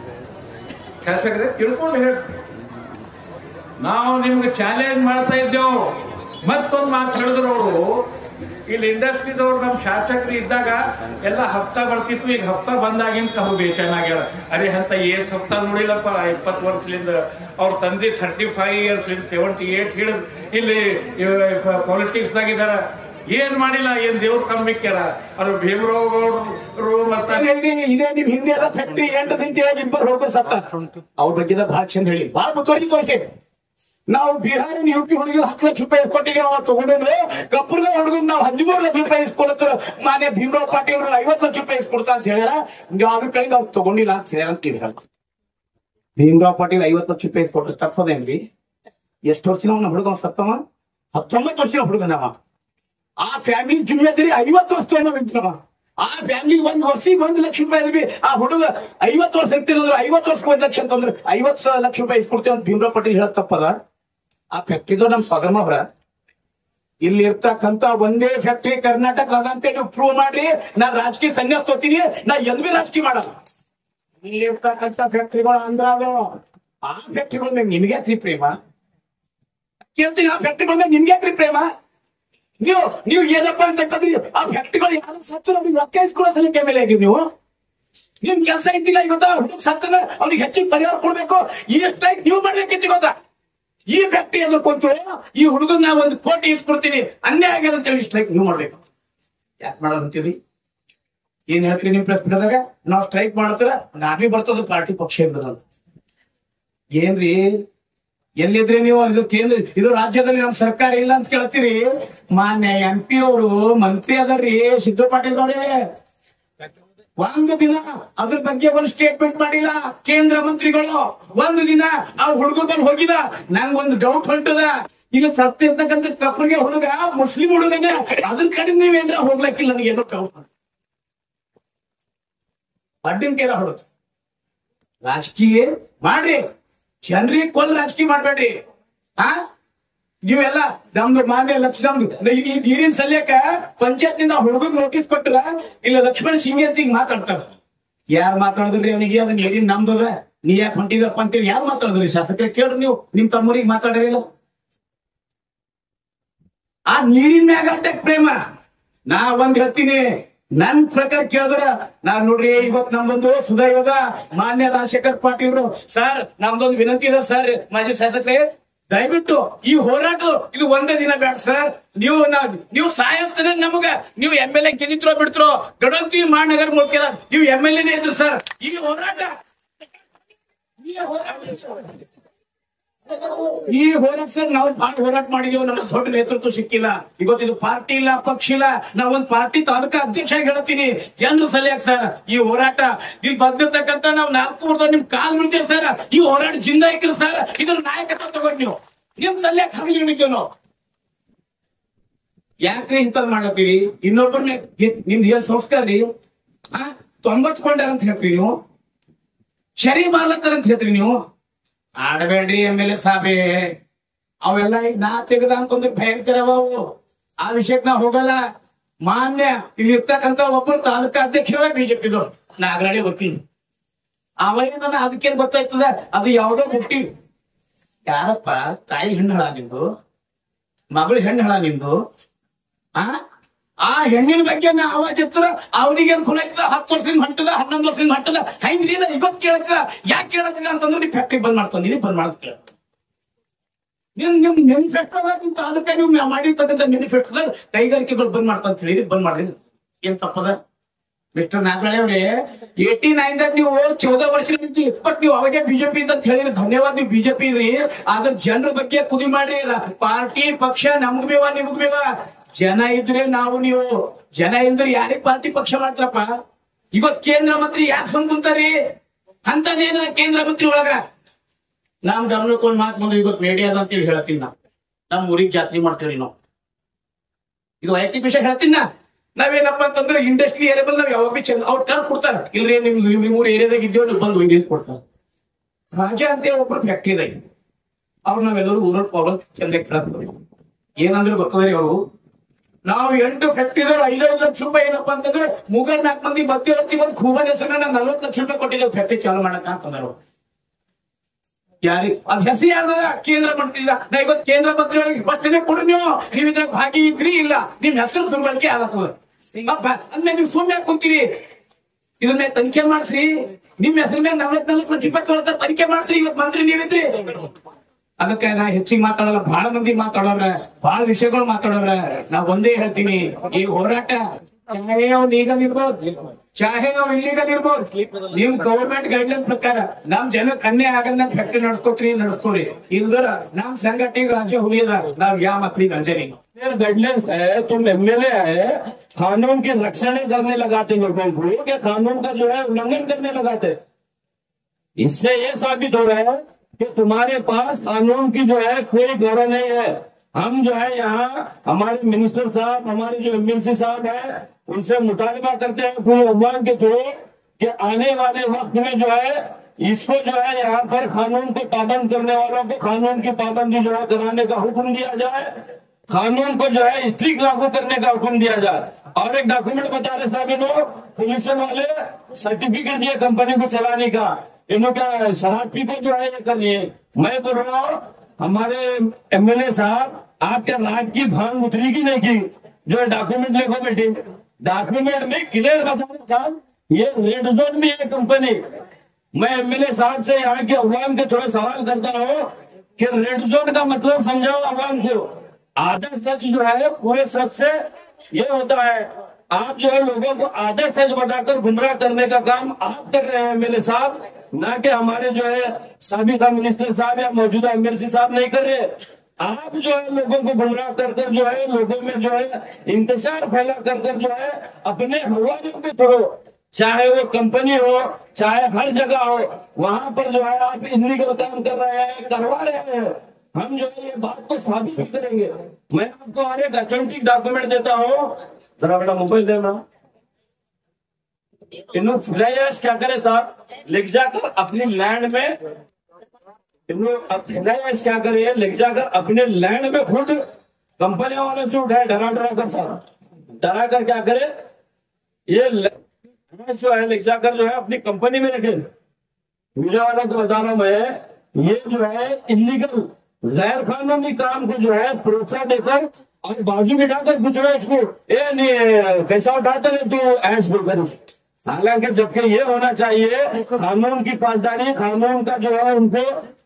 ಶಾಸಕರೇ ತಿಳ್ಕೊಂಡು ಹೇಳಿ ನಾವು ನಿಮ್ಗೆ ಚಾಲೆಂಜ್ ಮಾಡ್ತಾ ಇದ್ದೇವು ಮತ್ತೊಂದು ಮಾತು ಹೇಳಿದ್ರು ಅವರು ಇಲ್ಲಿ ಇಂಡಸ್ಟ್ರಿದವ್ರು ನಮ್ಮ ಶಾಸಕರು ಇದ್ದಾಗ ಎಲ್ಲ ಹಫ್ತಾ ಬರ್ತಿತ್ತು ಈಗ ಹಫ್ತಾ ಬಂದಾಗಿಂತ ಅವ್ರು ಬೇಚೇನಾಗ್ಯಾರ ಅರೆ ಅಂತ ಏಸ್ ಹಫ್ತಾ ನೋಡಿಲ್ಲಪ್ಪ ಇಪ್ಪತ್ತು ವರ್ಷಲಿಂದ ಅವ್ರ ತಂದೆ thirty five years seventy eight ಹಿಡಿದು ಇಲ್ಲಿ ಪಾಲಿಟಿಕ್ಸ್ ದಾಗಿದಾರ ಏನ್ ಮಾಡಿಲ್ಲ ಏನ್ ದೇವ್ರ ಕಮ್ಮಿಕ್ಕ್ಯಾರ ಅವ್ರು ಭೀಮರಾವ್ ಗೌಡ್ರು ಮತ್ತೆ ಹೇಳಿ, ಇದೇ ನಿಮ್ ಹಿಂದೆ ಎಲ್ಲ ಫ್ಯಾಕ್ಟ್ರಿ ಎಂಟು ದಿನ ಇಬ್ಬರು ಹೋಗ್ತಾರೆ ಸತ್ತ ಅವ್ರ ಬಗ್ಗೆ ಬಹಳ ಚಂದ ಹೇಳಿ ಬಹಳ ಮುತುವರ್ಜಿ ತೋರಿಸಿ ನಾವು ಬಿಹಾರಿನ ಯು ಪಿ ಹುಡುಗಿ ಹತ್ತು ಲಕ್ಷ ರೂಪಾಯಿ ಇಸ್ಕೊಟ್ಟಿಗೆ ನಾವು ತಗೊಂಡ್ರೆ ಕಪ್ಪರದ ಹುಡುಗ ನಾವು ಹದಿಮೂರು ಲಕ್ಷ ರೂಪಾಯಿ ಇಸ್ಕೊಳತ್ರ ಮಾನ್ಯ ಭೀಮರಾವ್ ಪಾಟೀಲ್ ಐವತ್ತು ಲಕ್ಷ ರೂಪಾಯಿ ಇಸ್ಕೊಡ್ತಾ ಅಂತ ಹೇಳ್ಯಾರ ನೀವು ಅವ್ರ ಕೈಗೆ ಅವ್ರು ತಗೊಂಡಿಲ್ಲ ಅಂತ ಹೇಳಿ ಅಂತೀವಿ ಭೀಮರಾವ್ ಪಾಟೀಲ್ ಐವತ್ತು ಲಕ್ಷ ರೂಪಾಯಿ ಇಸ್ಕೊಟ್ರೆ ತಪ್ಪದೇನ್ರಿ ಎಷ್ಟು ವರ್ಷನ ಅವ್ನ ಹುಡುಗ ಸತ್ತವ ಹತ್ತೊಂಬತ್ತು ವರ್ಷದ ಹುಡುಗನವ ಆ ಫ್ಯಾಮಿಲಿ ಜಿಮ್ಮೆದಾರಿ ಐವತ್ತು ವರ್ಷ ನಿಂತವ ಆ ಫ್ಯಾಮಿಲಿ ಒಂದ್ ವರ್ಷಕ್ಕೆ ಒಂದ್ ಲಕ್ಷ ರೂಪಾಯಿ ಇರ್ಬಿ ಆ ಹುಡುಗ ಐವತ್ತು ವರ್ಷ ಇರ್ತಿರಂದ್ರೆ ಐವತ್ತು ವರ್ಷಕ್ಕೆ ಒಂದ್ ಲಕ್ಷ ಅಂತಂದ್ರೆ ಐವತ್ತು ಲಕ್ಷ ರೂಪಾಯಿ ಇಸ್ಕೊಡ್ತೀವಿ ಅಂತ ಭೀಮರಾವ್ ಪಾಟೀಲ್ ಹೇಳಕ್ ತಪ್ಪದ ಆ ಫ್ಯಾಕ್ಟ್ರಿದು ನಮ್ ಸ್ವಗರ್ಮ ಅವ್ರ ಇಲ್ಲಿ ಇರ್ತಕ್ಕಂತ ಒಂದೇ ಫ್ಯಾಕ್ಟ್ರಿ ಕರ್ನಾಟಕ ಅದ ಅಂತೇಳಿ ನೀವು ಪ್ರೂವ್ ಮಾಡ್ರಿ ನಾ ರಾಜಕೀಯ ಸನ್ಯಾಸ ತೊತೀನಿ ನಾ ಎಂದ್ ಬಿ ರಾಜಕೀಯ ಮಾಡಲ್ಲ ಇಲ್ಲಿ ಇರ್ತಕ್ಕಂತ ಫ್ಯಾಕ್ಟ್ರಿಗಳು ಆಂಧ್ರ ಅದಾವ ಆ ಫ್ಯಾಕ್ಟ್ರಿಗಳ ಮೇಲೆ ನಿಮ್ಗೆ ಯಾಕ್ರಿ ಪ್ರೇಮ ಕೇಳ್ತೀನಿ ಆ ಫ್ಯಾಕ್ಟ್ರಿಗಳ ಮೇಲೆ ನಿಮ್ಗೆ ಯಾಕ್ರಿ ಪ್ರೇಮ ನೀವು ನೀವು ಏನಪ್ಪಾ ಅಂತಂದ್ರೆ ಆ ಫ್ಯಾಕ್ಟ್ರಿಗಳು ಯಾರು ಸತ್ತು ಅವ್ರಿಗೆ ರೊಕ್ಕ ಇಸ್ಕೊಳ್ಳೋ ಸಲಿಕೆ ಮೇಲೆ ಆಗಿರಿ ನೀವು ನಿಮ್ ಕೆಲಸ ಇದ್ದಿಲ್ಲ ಇವತ್ತ ಹುಡುಗ ಸತ್ತನ ಅವ್ನಿಗೆ ಹೆಚ್ಚಿಗೆ ಪರಿಹಾರ ಕೊಡ್ಬೇಕು ಈ ಸ್ಟ್ರೈಕ್ ನೀವು ಮಾಡ್ಬೇಕಿತ್ತು ಗೊತ್ತಾ ಈ ಫ್ಯಾಕ್ಟ್ರಿ ಅದು ಕೊಟ್ಟು ಈ ಹುಡುಗನ ನಾ ಒಂದು ಕೋಟಿ ಇಸ್ಕೊಡ್ತೀನಿ ಅನ್ಯಾಯ ಆಗ್ಯದ ಅಂತ ಹೇಳಿ ಸ್ಟ್ರೈಕ್ ನೀವು ಮಾಡ್ಬೇಕು ಯಾಕೆ ಮಾಡೋದಂತೀರಿ ಏನ್ ಹೇಳ್ತೀರಿ ನಿಮ್ ಪ್ರೆಸ್ ಬಿಡದಾಗ ನಾವು ಸ್ಟ್ರೈಕ್ ಮಾಡ್ತಾರ ನಾವೇ ಬರ್ತದ ಪಾರ್ಟಿ ಪಕ್ಷ ಇರ್ತದ ಏನ್ರಿ ಎಲ್ಲಿದ್ರಿ ನೀವು ಇದು ಕೇಂದ್ರ ಇದು ರಾಜ್ಯದಲ್ಲಿ ನಮ್ ಸರ್ಕಾರ ಇಲ್ಲ ಅಂತ ಕೇಳ್ತೀರಿ ಮಾನ್ಯ ಎಂ ಪಿ ಅವರು ಮಂತ್ರಿ ಅದರ್ರಿ ಸಿದ್ದು ಪಾಟೀಲ್ ಅವರೇ ಒಂದು ದಿನ ಅದ್ರ ಬಗ್ಗೆ ಒಂದು ಸ್ಟೇಟ್ಮೆಂಟ್ ಮಾಡಿಲ್ಲ ಕೇಂದ್ರ ಮಂತ್ರಿಗಳು ಒಂದು ದಿನ ಆ ಹುಡುಗ ಬಂದು ಹೋಗಿದ ನಂಗ್ ಒಂದು ಡೌಟ್ ಹೊಂಟದ ಈಗ ಸತ್ತಿರ್ತಕ್ಕಂಥ ಕಪ್ರಿಗೆ ಹುಡುಗ ಮುಸ್ಲಿಂ ಹುಡುಗನೇ ಅದ್ರ ಕಡೆ ನೀವೇಂದ್ರ ಹೋಗ್ಲಕ್ಕಿಲ್ಲ ನನಗೆ ಏನೋ ಡೌಟ್ ಅಡ್ಡಿನ ಕೇಳ ಹುಡುಗ ರಾಜಕೀಯ ಮಾಡ್ರಿ ಜನರಿಗೆ ಕೊಲ್ ರಾಜಕೀಯ ಮಾಡ್ಬೇಡ್ರಿ ಆ ನೀವೆಲ್ಲ ನಮ್ದು ಮಾನ್ಯ ಲಕ್ಷ ನಮ್ದು ಈ ನೀರಿನ ಸಲ್ಯಕ ಪಂಚಾಯತ್ ನಿಂದ ಹುಡುಗಗ್ ನೋಟಿಸ್ ಕೊಟ್ರ ಇಲ್ಲ ಲಕ್ಷ್ಮಣ ಸಿಂಗ್ ಅಂತ ಈಗ ಮಾತಾಡ್ತಾರ ಯಾರು ಮಾತಾಡಿದ್ರಿ ಅವನಿಗೆ ಅದು ನೀರಿನ ನಮ್ದದ ನೀ ಯಾಕೆ ಹೊಂಟಿದಪ್ಪ ಅಂತೇಳಿ ಯಾರು ಮಾತಾಡಿದ್ರಿ ಶಾಸಕರ ಕೇಳ್ರಿ ನೀವು ನಿಮ್ ತಮ್ಮರಿಗೆ ಮಾತಾಡಿರಿಲ್ಲ ಆ ನೀರಿನ ಮ್ಯಾಗ ಅಟ್ಟಕ್ ಪ್ರೇಮ ನಾ ಒಂದ್ ಹೇಳ್ತೀನಿ ನನ್ ಪ್ರಕಾರ ಕೇಳಿದ್ರ ನಾನ್ ನೋಡ್ರಿ ಇವತ್ ನಮ್ದೊಂದು ಸುದೈವದ ಮಾನ್ಯ ರಾಜಶೇಖರ್ ಪಾಟೀಲ್ ಸರ್ ನಮ್ದೊಂದು ವಿನಂತಿ ಇದೆ ಸರ್ ಮಾಜಿ ಶಾಸಕರೇ ದಯವಿಟ್ಟು ಈ ಹೋರಾಟ ಇದು ಒಂದೇ ದಿನ ಬೇಡ ಸರ್ ನೀವು ನಾ- ನೀವು ಸಾಯಿಸ್ತಾನೆ ನಮಗ ನೀವು ಎಂ ಎಲ್ ಎ ಗೆದ್ದಿತ್ರೋ ಬಿಡ್ತಿರೋ ಗಡಂತಿ ಮಹಾನಗರ ಮುಖ್ಯ ನೀವು ಎಂ ಎಲ್ ಎನೇ ಇದ್ರಿ ಸರ್ ಈ ಹೋರಾಟ ಈ ಹೋರಾಟ ಈ ಹೋರಾಟ ಸರ್ ನಾವು ಬಹಳ ಹೋರಾಟ ಮಾಡಿದೀವಿ ನಮ್ಗೆ ದೊಡ್ಡ ನೇತೃತ್ವ ಸಿಕ್ಕಿಲ್ಲ ಇವತ್ತು ಇದು ಪಾರ್ಟಿ ಇಲ್ಲ ಪಕ್ಷ ಇಲ್ಲ ನಾವೊಂದ್ ಪಾರ್ಟಿ ತಾಲೂಕಾ ಅಧ್ಯಕ್ಷ ಆಗಿ ಹೇಳ್ತೀನಿ ಜನರು ಸಲಹೆ ಸರ್ ಈ ಹೋರಾಟ ಇಲ್ಲಿ ಬಂದಿರ್ತಕ್ಕಂತ ನಾವು ನಾಲ್ಕು ವರ್ಷ ನಿಮ್ ಕಾಲ್ ಬಿಡ್ತೇವೆ ಸರ್ ಈ ಹೋರಾಟ ಜಿಂದ ಇಕ್ರಿ ಸರ್ ಇದ್ರ ನಾಯಕತ್ವ ತಗೊಂಡು ನೀವು ನಿಮ್ ಸಲಹೆ ಹಂಗೆ ಹಿಡಿತೇವೆ ನಾವು ಯಾಕ್ರಿ ಇಂಥದ್ ಮಾಡ್ಲತ್ತೀರಿ ಇನ್ನೊಬ್ಬರನ್ನ ನಿಮ್ದು ಏನ್ ಸಂಸ್ಕಾರ ರೀ ಆ ತೊಂಬತ್ ಕೊಂಡಾರ ಅಂತ ಹೇಳ್ತೀರಿ ನೀವು ಶರಿ ಮಾಡ್ಲತ್ತಾರ ಅಂತ ಹೇಳ್ತೀರಿ ನೀವು ಆಡಬೇಡ್ರಿ ಎಮ್ ಎಲ್ ಎ ಸಾಬ್ರಿ ಅವೆಲ್ಲ ಈಗ ನಾ ತೆಗೆದ ಅಂತಂದ್ರೆ ಭಯಂಕರ ಅವು ಆ ವಿಷಯಕ್ಕೆ ನಾ ಹೋಗಲ್ಲ ಮಾನ್ಯ ಇಲ್ಲಿ ಇರ್ತಕ್ಕಂತ ಒಬ್ಬರು ತಾಲೂಕಾ ಅಧ್ಯಕ್ಷರ ಬಿಜೆಪಿದು ನಾಗರಾಳಿ ವಕೀಲ್ ಅವಾಗ ನನ್ನ ಅದಕ್ಕೇನ್ ಗೊತ್ತಾಯ್ತದ ಅದು ಯಾವ್ದೋ ಹುಟ್ಟಿ ಯಾರಪ್ಪ ತಾಯಿ ಹೆಣ್ಣಳ ನಿಂದು ಮಗಳು ಹೆಣ್ಣಳ ನಿಂದು ಆ ಆ ಹೆಣ್ಣಿನ ಬಗ್ಗೆ ನಾ ಅವಾಜ್ ಎತ್ತರ ಅವ್ರಿಗೆ ಏನ್ ಕುಲೈತದ ಹತ್ತು ವರ್ಷದಿಂದ ಹೊಂಟದ ಹನ್ನೊಂದು ವರ್ಷದಿಂದ ಹೊಂಟದ ಹೆಂಗ್ರಿ ಇವತ್ತು ಕೇಳತ್ತದ ಯಾಕೆ ಕೇಳತ್ತದ ಅಂತಂದ್ರೆ ನೀವು ಫ್ಯಾಕ್ಟ್ರಿ ಬಂದ್ ಮಾಡ್ತಂದಿರಿ ಬಂದ್ ಮಾಡೋದ್ ಕೇಳ ನಿಮ್ ನಿಮ್ ಮ್ಯಾನುಫ್ಯಾಕ್ಚರ್ ನಿಮ್ ತಾಲೂಕ ನೀವು ಮಾಡಿರ್ತಕ್ಕಂಥ ಮ್ಯಾನುಫ್ಯಾಕ್ಚರ್ ಕೈಗಾರಿಕೆಗಳು ಬಂದ್ ಮಾಡ್ತಾ ಅಂತ ಹೇಳಿ ಬಂದ್ ಮಾಡ್ರಿ ಏನ್ ತಪ್ಪದ ಮಿಸ್ಟರ್ ನಾಗರಾಳೆ ಅವ್ರೆ ಏಟಿ ನೈನ್ ದಾಗ ನೀವು ಚೌದ ವರ್ಷ ಬಟ್ ನೀವು ಅವಾಗೆ ಬಿಜೆಪಿ ಅಂತ ಹೇಳಿದ್ರೆ ಧನ್ಯವಾದ ನೀವು ಬಿಜೆಪಿ ರೀ ಆದ್ರ ಜನರ ಬಗ್ಗೆ ಕುದಿ ಮಾಡ್ರಿ ಪಾರ್ಟಿ ಪಕ್ಷ ನಮ್ಗ್ ಬೇವ ನಿಮ್ಗ್ ಬೇವ ಜನ ಇದ್ರೆ ನಾವು ನೀವು ಜನ ಇದ್ರೆ ಯಾರಿಗೆ ಪಾರ್ಟಿ ಪಕ್ಷ ಮಾಡ್ತಾರಪ್ಪ ಇವತ್ ಕೇಂದ್ರ ಮಂತ್ರಿ ಯಾಕೆ ಬಂದ್ ಕುಂತಾರಿ ಅಂತದೇನ ಕೇಂದ್ರ ಮಂತ್ರಿ ಒಳಗ ನಾವ್ ಗಮನಕ್ಕೆ ಒಂದ್ ಮಾತು ಬಂದ್ರೆ ಇವತ್ತು ಮೇಡಿಯಾದ ಅಂತೇಳಿ ಹೇಳ್ತೀನಿ ನಾ ನಮ್ ಊರಿಗೆ ಜಾತ್ರೆ ಮಾಡ್ತೇವ್ರಿ ನಾವು ಇದು ವೈಯಕ್ತಿಕ ವಿಷಯ ಹೇಳ್ತೀನಿ ನಾ ನಾವೇನಪ್ಪ ಅಂತಂದ್ರೆ ಇಂಡಸ್ಟ್ರಿ ಏರಿಯಾ ಬಂದ್ ನಾವ್ ಯಾವಾಗ ಬಿ ಚಂದ ಅವ್ರು ಕರ್ ಕೊಡ್ತಾರ ಇಲ್ರಿ ನಿಮ್ ನಿಮ್ ಊರ್ ಏರಿಯಾದಾಗ ಇದ್ದೇವೆ ನೀವು ಬಂದು ಇಂಡಿಯನ್ ಕೊಡ್ತಾರ ರಾಜ ಅಂತೇಳಿ ಒಬ್ರು ಫ್ಯಾಕ್ಟ್ರಿ ಇದಾಗ ಅವ್ರು ನಾವೆಲ್ಲರೂ ಊರ ಅವ್ರ ಚಂದ ಕೇಳತ್ತೀವಿ ಏನಂದ್ರೆ ಗೊತ್ತದ್ರಿ ಅವರು ನಾವು ಎಂಟು ಫ್ಯಾಕ್ಟ್ರಿದವ್ರು ಐದೈದು ಲಕ್ಷ ರೂಪಾಯಿ ಏನಪ್ಪ ಅಂತಂದ್ರೆ ಮುಗಲ್ ನಾಲ್ಕು ಮಂದಿ ಬತ್ತಿ ಹತ್ತಿ ಬಂದು ಖೂಬನ್ ಹೆಸರನ್ನ ನಾವು ನಲ್ವತ್ತು ಲಕ್ಷ ರೂಪಾಯಿ ಕೊಟ್ಟಿದ್ದೇವೆ ಫ್ಯಾಕ್ಟ್ರಿ ಚಾಲು ಮಾಡಕ್ ಅಂತಂದ್ರು ಯಾರಿ ಅದ್ ಹೆಸರು ಯಾರ್ದ ಕೇಂದ್ರ ಮಂತ್ರಿ ನಾ ಇವತ್ತು ಕೇಂದ್ರ ಮಂತ್ರಿಗಳಿಗೆ ಸ್ಪಷ್ಟನೆ ಕೊಡ್ರಿ ನೀವು ನೀವ್ ಇದ್ರಾಗ ಭಾಗಿ ಇದ್ರಿ ಇಲ್ಲ ನಿಮ್ ಹೆಸರು ದುರ್ಬಳಕೆ ಆಗತ್ತದ ಅಂದ್ರೆ ನೀವು ಸುಮ್ಮನೆ ಕುಂತೀರಿ ಇದನ್ನ ತನಿಖೆ ಮಾಡ್ಸ್ರಿ ನಿಮ್ ಹೆಸರು ಮೇಲೆ ನಲ್ವತ್ ನಾಲ್ಕು ಲಕ್ಷ ಇಪ್ಪತ್ತು ತನಿಖೆ ಮಾಡ್ಸ್ರಿ ಇವತ್ತು ಮಂತ್ರಿ ನೀವಿದ್ರಿ ಅದಕ್ಕೆ ನಾ ಹೆಚ್ಚಿಗೆ ಮಾತಾಡಲ್ಲ ಬಹಳ ಮಂದಿ ಮಾತಾಡೋರ ಬಹಳ ವಿಷಯಗಳು ಮಾತಾಡೋರ ನಾ ಒಂದೇ ಹೇಳ್ತೀನಿ ಈ ಹೋರಾಟ ಚಾಹೆ ಅವ್ನು ಲೀಗಲ್ ಇರ್ಬೋದು ಚಾಹೆ ಅವ್ನು ಇಲ್ಲೀಗಲ್ ಇರ್ಬೋದು ನಿಮ್ ಗೌರ್ಮೆಂಟ್ ಗೈಡ್ಲೈನ್ ಪ್ರಕಾರ ನಮ್ ಜನಕ್ಕೆ ಅನ್ಯಾಯ ಆಗಲ್ಲ ಫ್ಯಾಕ್ಟ್ರಿ ನಡ್ಸ್ಕೊತೀರಿ ನಡ್ಸ್ಕೊರಿ ಇಲ್ದರ ನಮ್ ಸಂಘಟನೆ ರಾಜ್ಯ ಹುಲಿಯದ ನಾವ್ ಯಾವ ಮಕ್ಳಿಗೆ ಅಂಜನಿ गाइडलाइंस है तुम एमएलए है कानून की रक्षण ही करने लगाते लोगों को कि कानून का जो है उल्लंघन करने लगाते इससे ये साबित हो रहा है कि तुम्हारे पास कानून की जो है कोई गौरव नहीं है हम जो है यहाँ हमारे मिनिस्टर साहब हमारे जो एमएलसी साहब है उनसे मुतालबा करते हैं पूरे उम्मान के थ्रू कि आने वाले वक्त में जो है इसको जो है यहाँ पर कानून को पाबंद करने वालों को कानून की पाबंदी जो है कराने का हुक्म दिया जाए कानून को जो है स्ट्रिक्ट लागू करने का हुक्म दिया जाए और एक डॉक्यूमेंट बता रहे साहब लोग पोल्यूशन वाले सर्टिफिकेट दिए कंपनी को चलाने का इनका शराब पी के जो है ये करिए मैं बोल रहा हूँ हमारे एमएलए साहब आपके रात की भांग उतरी की नहीं की जो डॉक्यूमेंट लिखो बेटी डॉक्यूमेंट में क्लियर बताना साहब ये रेड जोन में है कंपनी मैं एमएलए साहब से यहाँ के अवाम के थोड़े सवाल करता हूँ कि रेड जोन का मतलब समझाओ अवाम को आधा सच जो है पूरे सच से ये होता है आप जो है लोगों को आधा सच बताकर गुमराह करने का काम आप कर रहे हैं एमएलए साहब ना कि हमारे जो है सबका मिनिस्टर साहब या मौजूदा एमएलसी साहब नहीं कर रहे आप जो है लोगों को गुमराह कर कर जो है लोगों में जो है इंतजार फैला कर कर जो है अपने हवालों के थ्रू चाहे वो कंपनी हो चाहे हर जगह हो वहां पर जो है आप इलीगल काम कर रहे हैं करवा रहे हैं हम जो है ये बात को साबित भी करेंगे मैं आपको और एक अथेंटिक डॉक्यूमेंट देता हूँ जरा बेटा मोबाइल देना इन्हों फ्लायर्स क्या करे साहब लिख जाकर अपनी लैंड में इन्हों फ्लायर्स क्या करे लिख जाकर अपने लैंड में खुद कंपनी वालों से उठाए डरा डरा कर साहब डरा कर क्या करे ये ल- जो है लिख जाकर जो है अपनी कंपनी में रखे मीडिया वालों को बता रहा हूं मैं ये जो है इलीगल गैर कानूनी काम को जो है प्रोत्साहन देकर और बाजू बिठाकर पूछो इसको ए नहीं कैसा उठाते रहे तू ऐस बोलकर हालांकि जबकि ये होना चाहिए कानून की पासदारी कानून का जो है उनको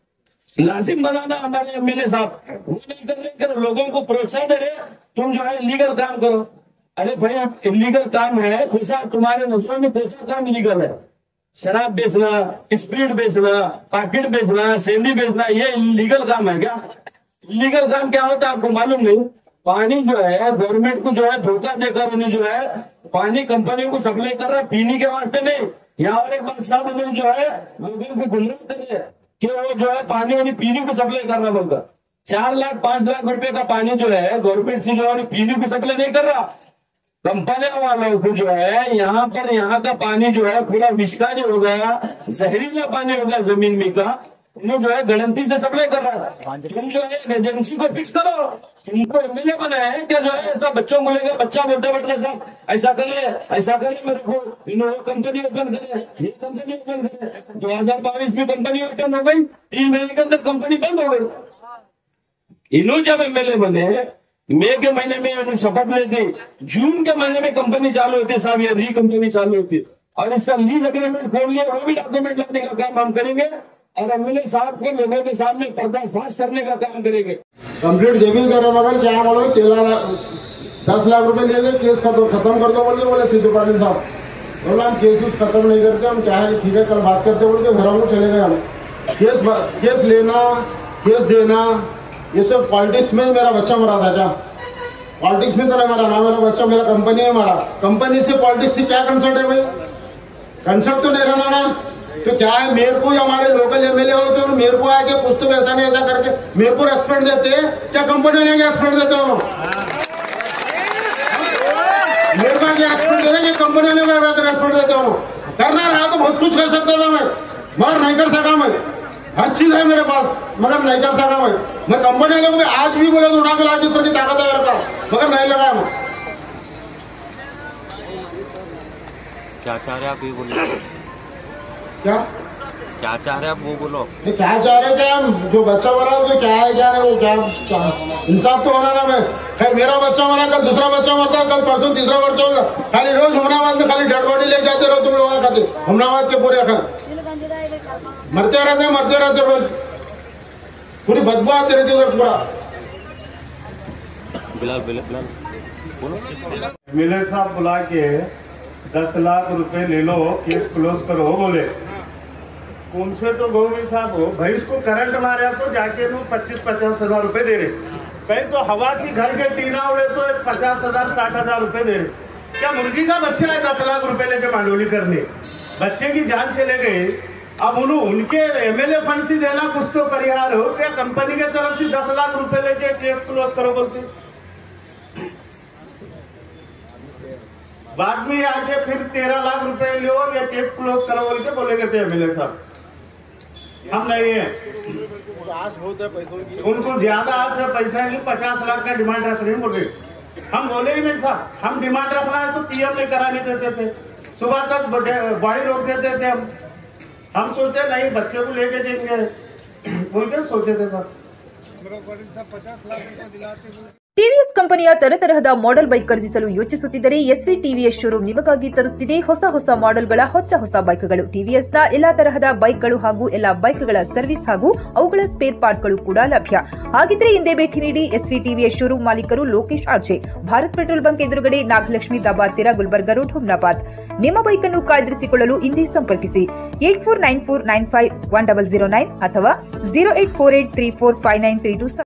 लाजिम बनाना हमारे एमएलए साहब वो नहीं कर रहे कर लोगों को प्रोत्साहन दे रहे तुम जो है इलीगल काम करो अरे भाई इलीगल काम है कैसा तुम्हारे नजरों में कैसा काम इलीगल है शराब बेचना स्पीड बेचना पैकेट बेचना सेंडी बेचना ये इलीगल काम है क्या इलीगल काम क्या होता है आपको मालूम नहीं पानी जो है गवर्नमेंट को जो है धोखा देकर उन्हें जो है पानी कंपनियों को सप्लाई कर रहा है पीने के वास्ते नहीं यहाँ और एक बात साहब उन्होंने जो है लोगों को गुमराह कर रहे हैं कि वो जो है पानी उन्हें पीने को सप्लाई करना बोलकर चार लाख पांच लाख रुपए का पानी जो है गवर्नमेंट से जो है उन्हें पीने को सप्लाई नहीं कर रहा कंपनी वालों को जो है यहाँ पर यहाँ का पानी जो है पूरा विषकारी हो गया जहरीला पानी हो गया जमीन में का उन्हें जो है गणती से सप्लाई कर रहा है तुम जो है एजेंसी को फिक्स करो इनको एमएलए बनाए हैं क्या जो है ऐसा बच्चों को लेकर बच्चा बोलते बैठे साहब ऐसा करे ऐसा करे मेरे को इन्होंने कंपनी ओपन करे ये कंपनी ओपन करे दो हजार बाईस में कंपनी ओपन हो गई तीन महीने के अंदर कंपनी बंद हो गई इन्हों जब एमएलए बने मई के महीने में उन्होंने शपथ ली थी जून के महीने में कंपनी चालू होती है साहब ये री कंपनी चालू होती है और इसका लीज एग्रीमेंट खोल लिया वो भी डॉक्यूमेंट लाने का काम हम करेंगे और एमएलए साहब को लोगों के सामने पर्दाफाश करने का काम करेंगे कंप्लीट जमीन कर मगर क्या बोलो तेरह लाख दस लाख रुपए ले ले केस खत्म खत्म कर दो बोले बोले सिद्धू पाटिल साहब बोला हम केस उस खत्म नहीं करते हम क्या है ठीक है कल बात करते बोल के घरों को चले गए हम केस ब- केस लेना केस देना ये सब पॉलिटिक्स में मेरा बच्चा मरा था क्या पॉलिटिक्स में तो नहीं मरा ना मेरा बच्चा मेरा कंपनी में मरा कंपनी से पॉलिटिक्स से क्या कंसर्ट है भाई कंसेप्ट तो नहीं रहना ना तो क्या है मेरे को या हमारे लोकल एमएलए हो तो मेरे को आके पूछते ऐसा नहीं ऐसा करके मेरे को रेस्पेक्ट देते हैं क्या कंपनी वाले रेस्पेक्ट देते हो मेरे को आगे रेस्पेक्ट देते हैं कंपनी वाले रेस्पेक्ट देते हो करना रहा तो बहुत कुछ कर सकता था मैं मगर नहीं कर सका मैं हर चीज है मेरे पास मगर नहीं कर सका मैं मैं कंपनी वाले को आज भी बोले तो उठा के लाके थोड़ी ताकत है मेरे पास मगर नहीं लगाया मैं क्या चाह रहे हैं आप ये बोलो क्या क्या चाह रहे हैं आप वो बोलो ये क्या चाह रहे क्या हम जो बच्चा मरा है उसको क्या है क्या है वो क्या क्या इंसाफ तो होना ना मैं खैर मेरा बच्चा मरा कल दूसरा बच्चा मरता है कल परसों तीसरा बच्चा होगा खाली रोज हमनाबाद में खाली डेड बॉडी ले जाते रहो तुम लोग खाते हमनाबाद के पूरे अखर मरते रहते हैं, मरते रहते रोज पूरी बदबू आती रहती है उधर पूरा बिलाल बिलाल बिलाल बोलो एमएलए साहब बुला के दस लाख रुपए ले लो केस क्लोज करो बोले उनसे तो गोविंद साहब भैंस को करंट मारे तो जाके वो पच्चीस पचास हजार रुपए दे रहे कहीं तो हवा की घर के टीना उड़े तो पचास हजार साठ हजार रुपए दे रहे क्या मुर्गी का बच्चा है दस लाख रुपए लेके मांडोली करने बच्चे की जान चले गई अब उन्हों उनके एमएलए फंड से देना कुछ तो परिहार हो क्या कंपनी के तरफ से दस लाख रुपए लेके केस क्लोज करो बोलते बाद में आके फिर तेरह लाख रुपए लो या केस क्लोज करो बोल के बोलेगे थे एमएलए साहब हम नहीं है उनको ज्यादा आस है पैसा है पचास लाख का डिमांड रख रहे हैं बोल रहे हम बोले ही नहीं साहब हम डिमांड रखना है तो पीएम ने करा नहीं देते थे सुबह तक बॉडी रोक देते थे हम हम सोचते नहीं बच्चे को लेके देंगे बोल के सोचे थे सर ಟಿವಿಎಸ್ ಕಂಪನಿಯ ತರತರಹದ ಮಾಡೆಲ್ ಬೈಕ್ ಖರೀದಿಸಲು ಯೋಚಿಸುತ್ತಿದ್ದರೆ ಎಸ್ವಿ ಟಿವಿಎಸ್ ಶೋರೂಮ್ ನಿಮಗಾಗಿ ತರುತ್ತಿದೆ ಹೊಸ ಹೊಸ ಮಾಡೆಲ್ಗಳ ಹೊಸ ಹೊಸ ಬೈಕ್ಗಳು ಟಿವಿಎಸ್ನ ಎಲ್ಲಾ ತರಹದ ಬೈಕ್ಗಳು ಹಾಗೂ ಎಲ್ಲಾ ಬೈಕ್ಗಳ ಸರ್ವಿಸ್ ಹಾಗೂ ಅವುಗಳ ಸ್ಪೇರ್ ಪಾರ್ಟ್ಗಳು ಕೂಡ ಲಭ್ಯ ಹಾಗಿದ್ರೆ ಹಿಂದೆ ಭೇಟಿ ನೀಡಿ ಎಸ್ವಿ ಟಿವಿಎಸ್ ಶೋರೂಮ್ ಮಾಲೀಕರು Lokesh R J Bharat petrol bunk ಎದುರುಗಡೆ ನಾಗಲಕ್ಷ್ಮಿ ದಾಬಾದ್ ತೀರ ಗುಲ್ಬರ್ಗ ರೋಡ್ ಹುಮ್ನಾಬಾದ್ ನಿಮ್ಮ ಬೈಕ್ ಅನ್ನು ಕಾಯ್ದಿರಿಸಿಕೊಳ್ಳಲು ಹಿಂದೆ ಸಂಪರ್ಕಿಸಿ eight four nine four nine five one double zero nine ಅಥವಾ zero eight four eight three four five nine three to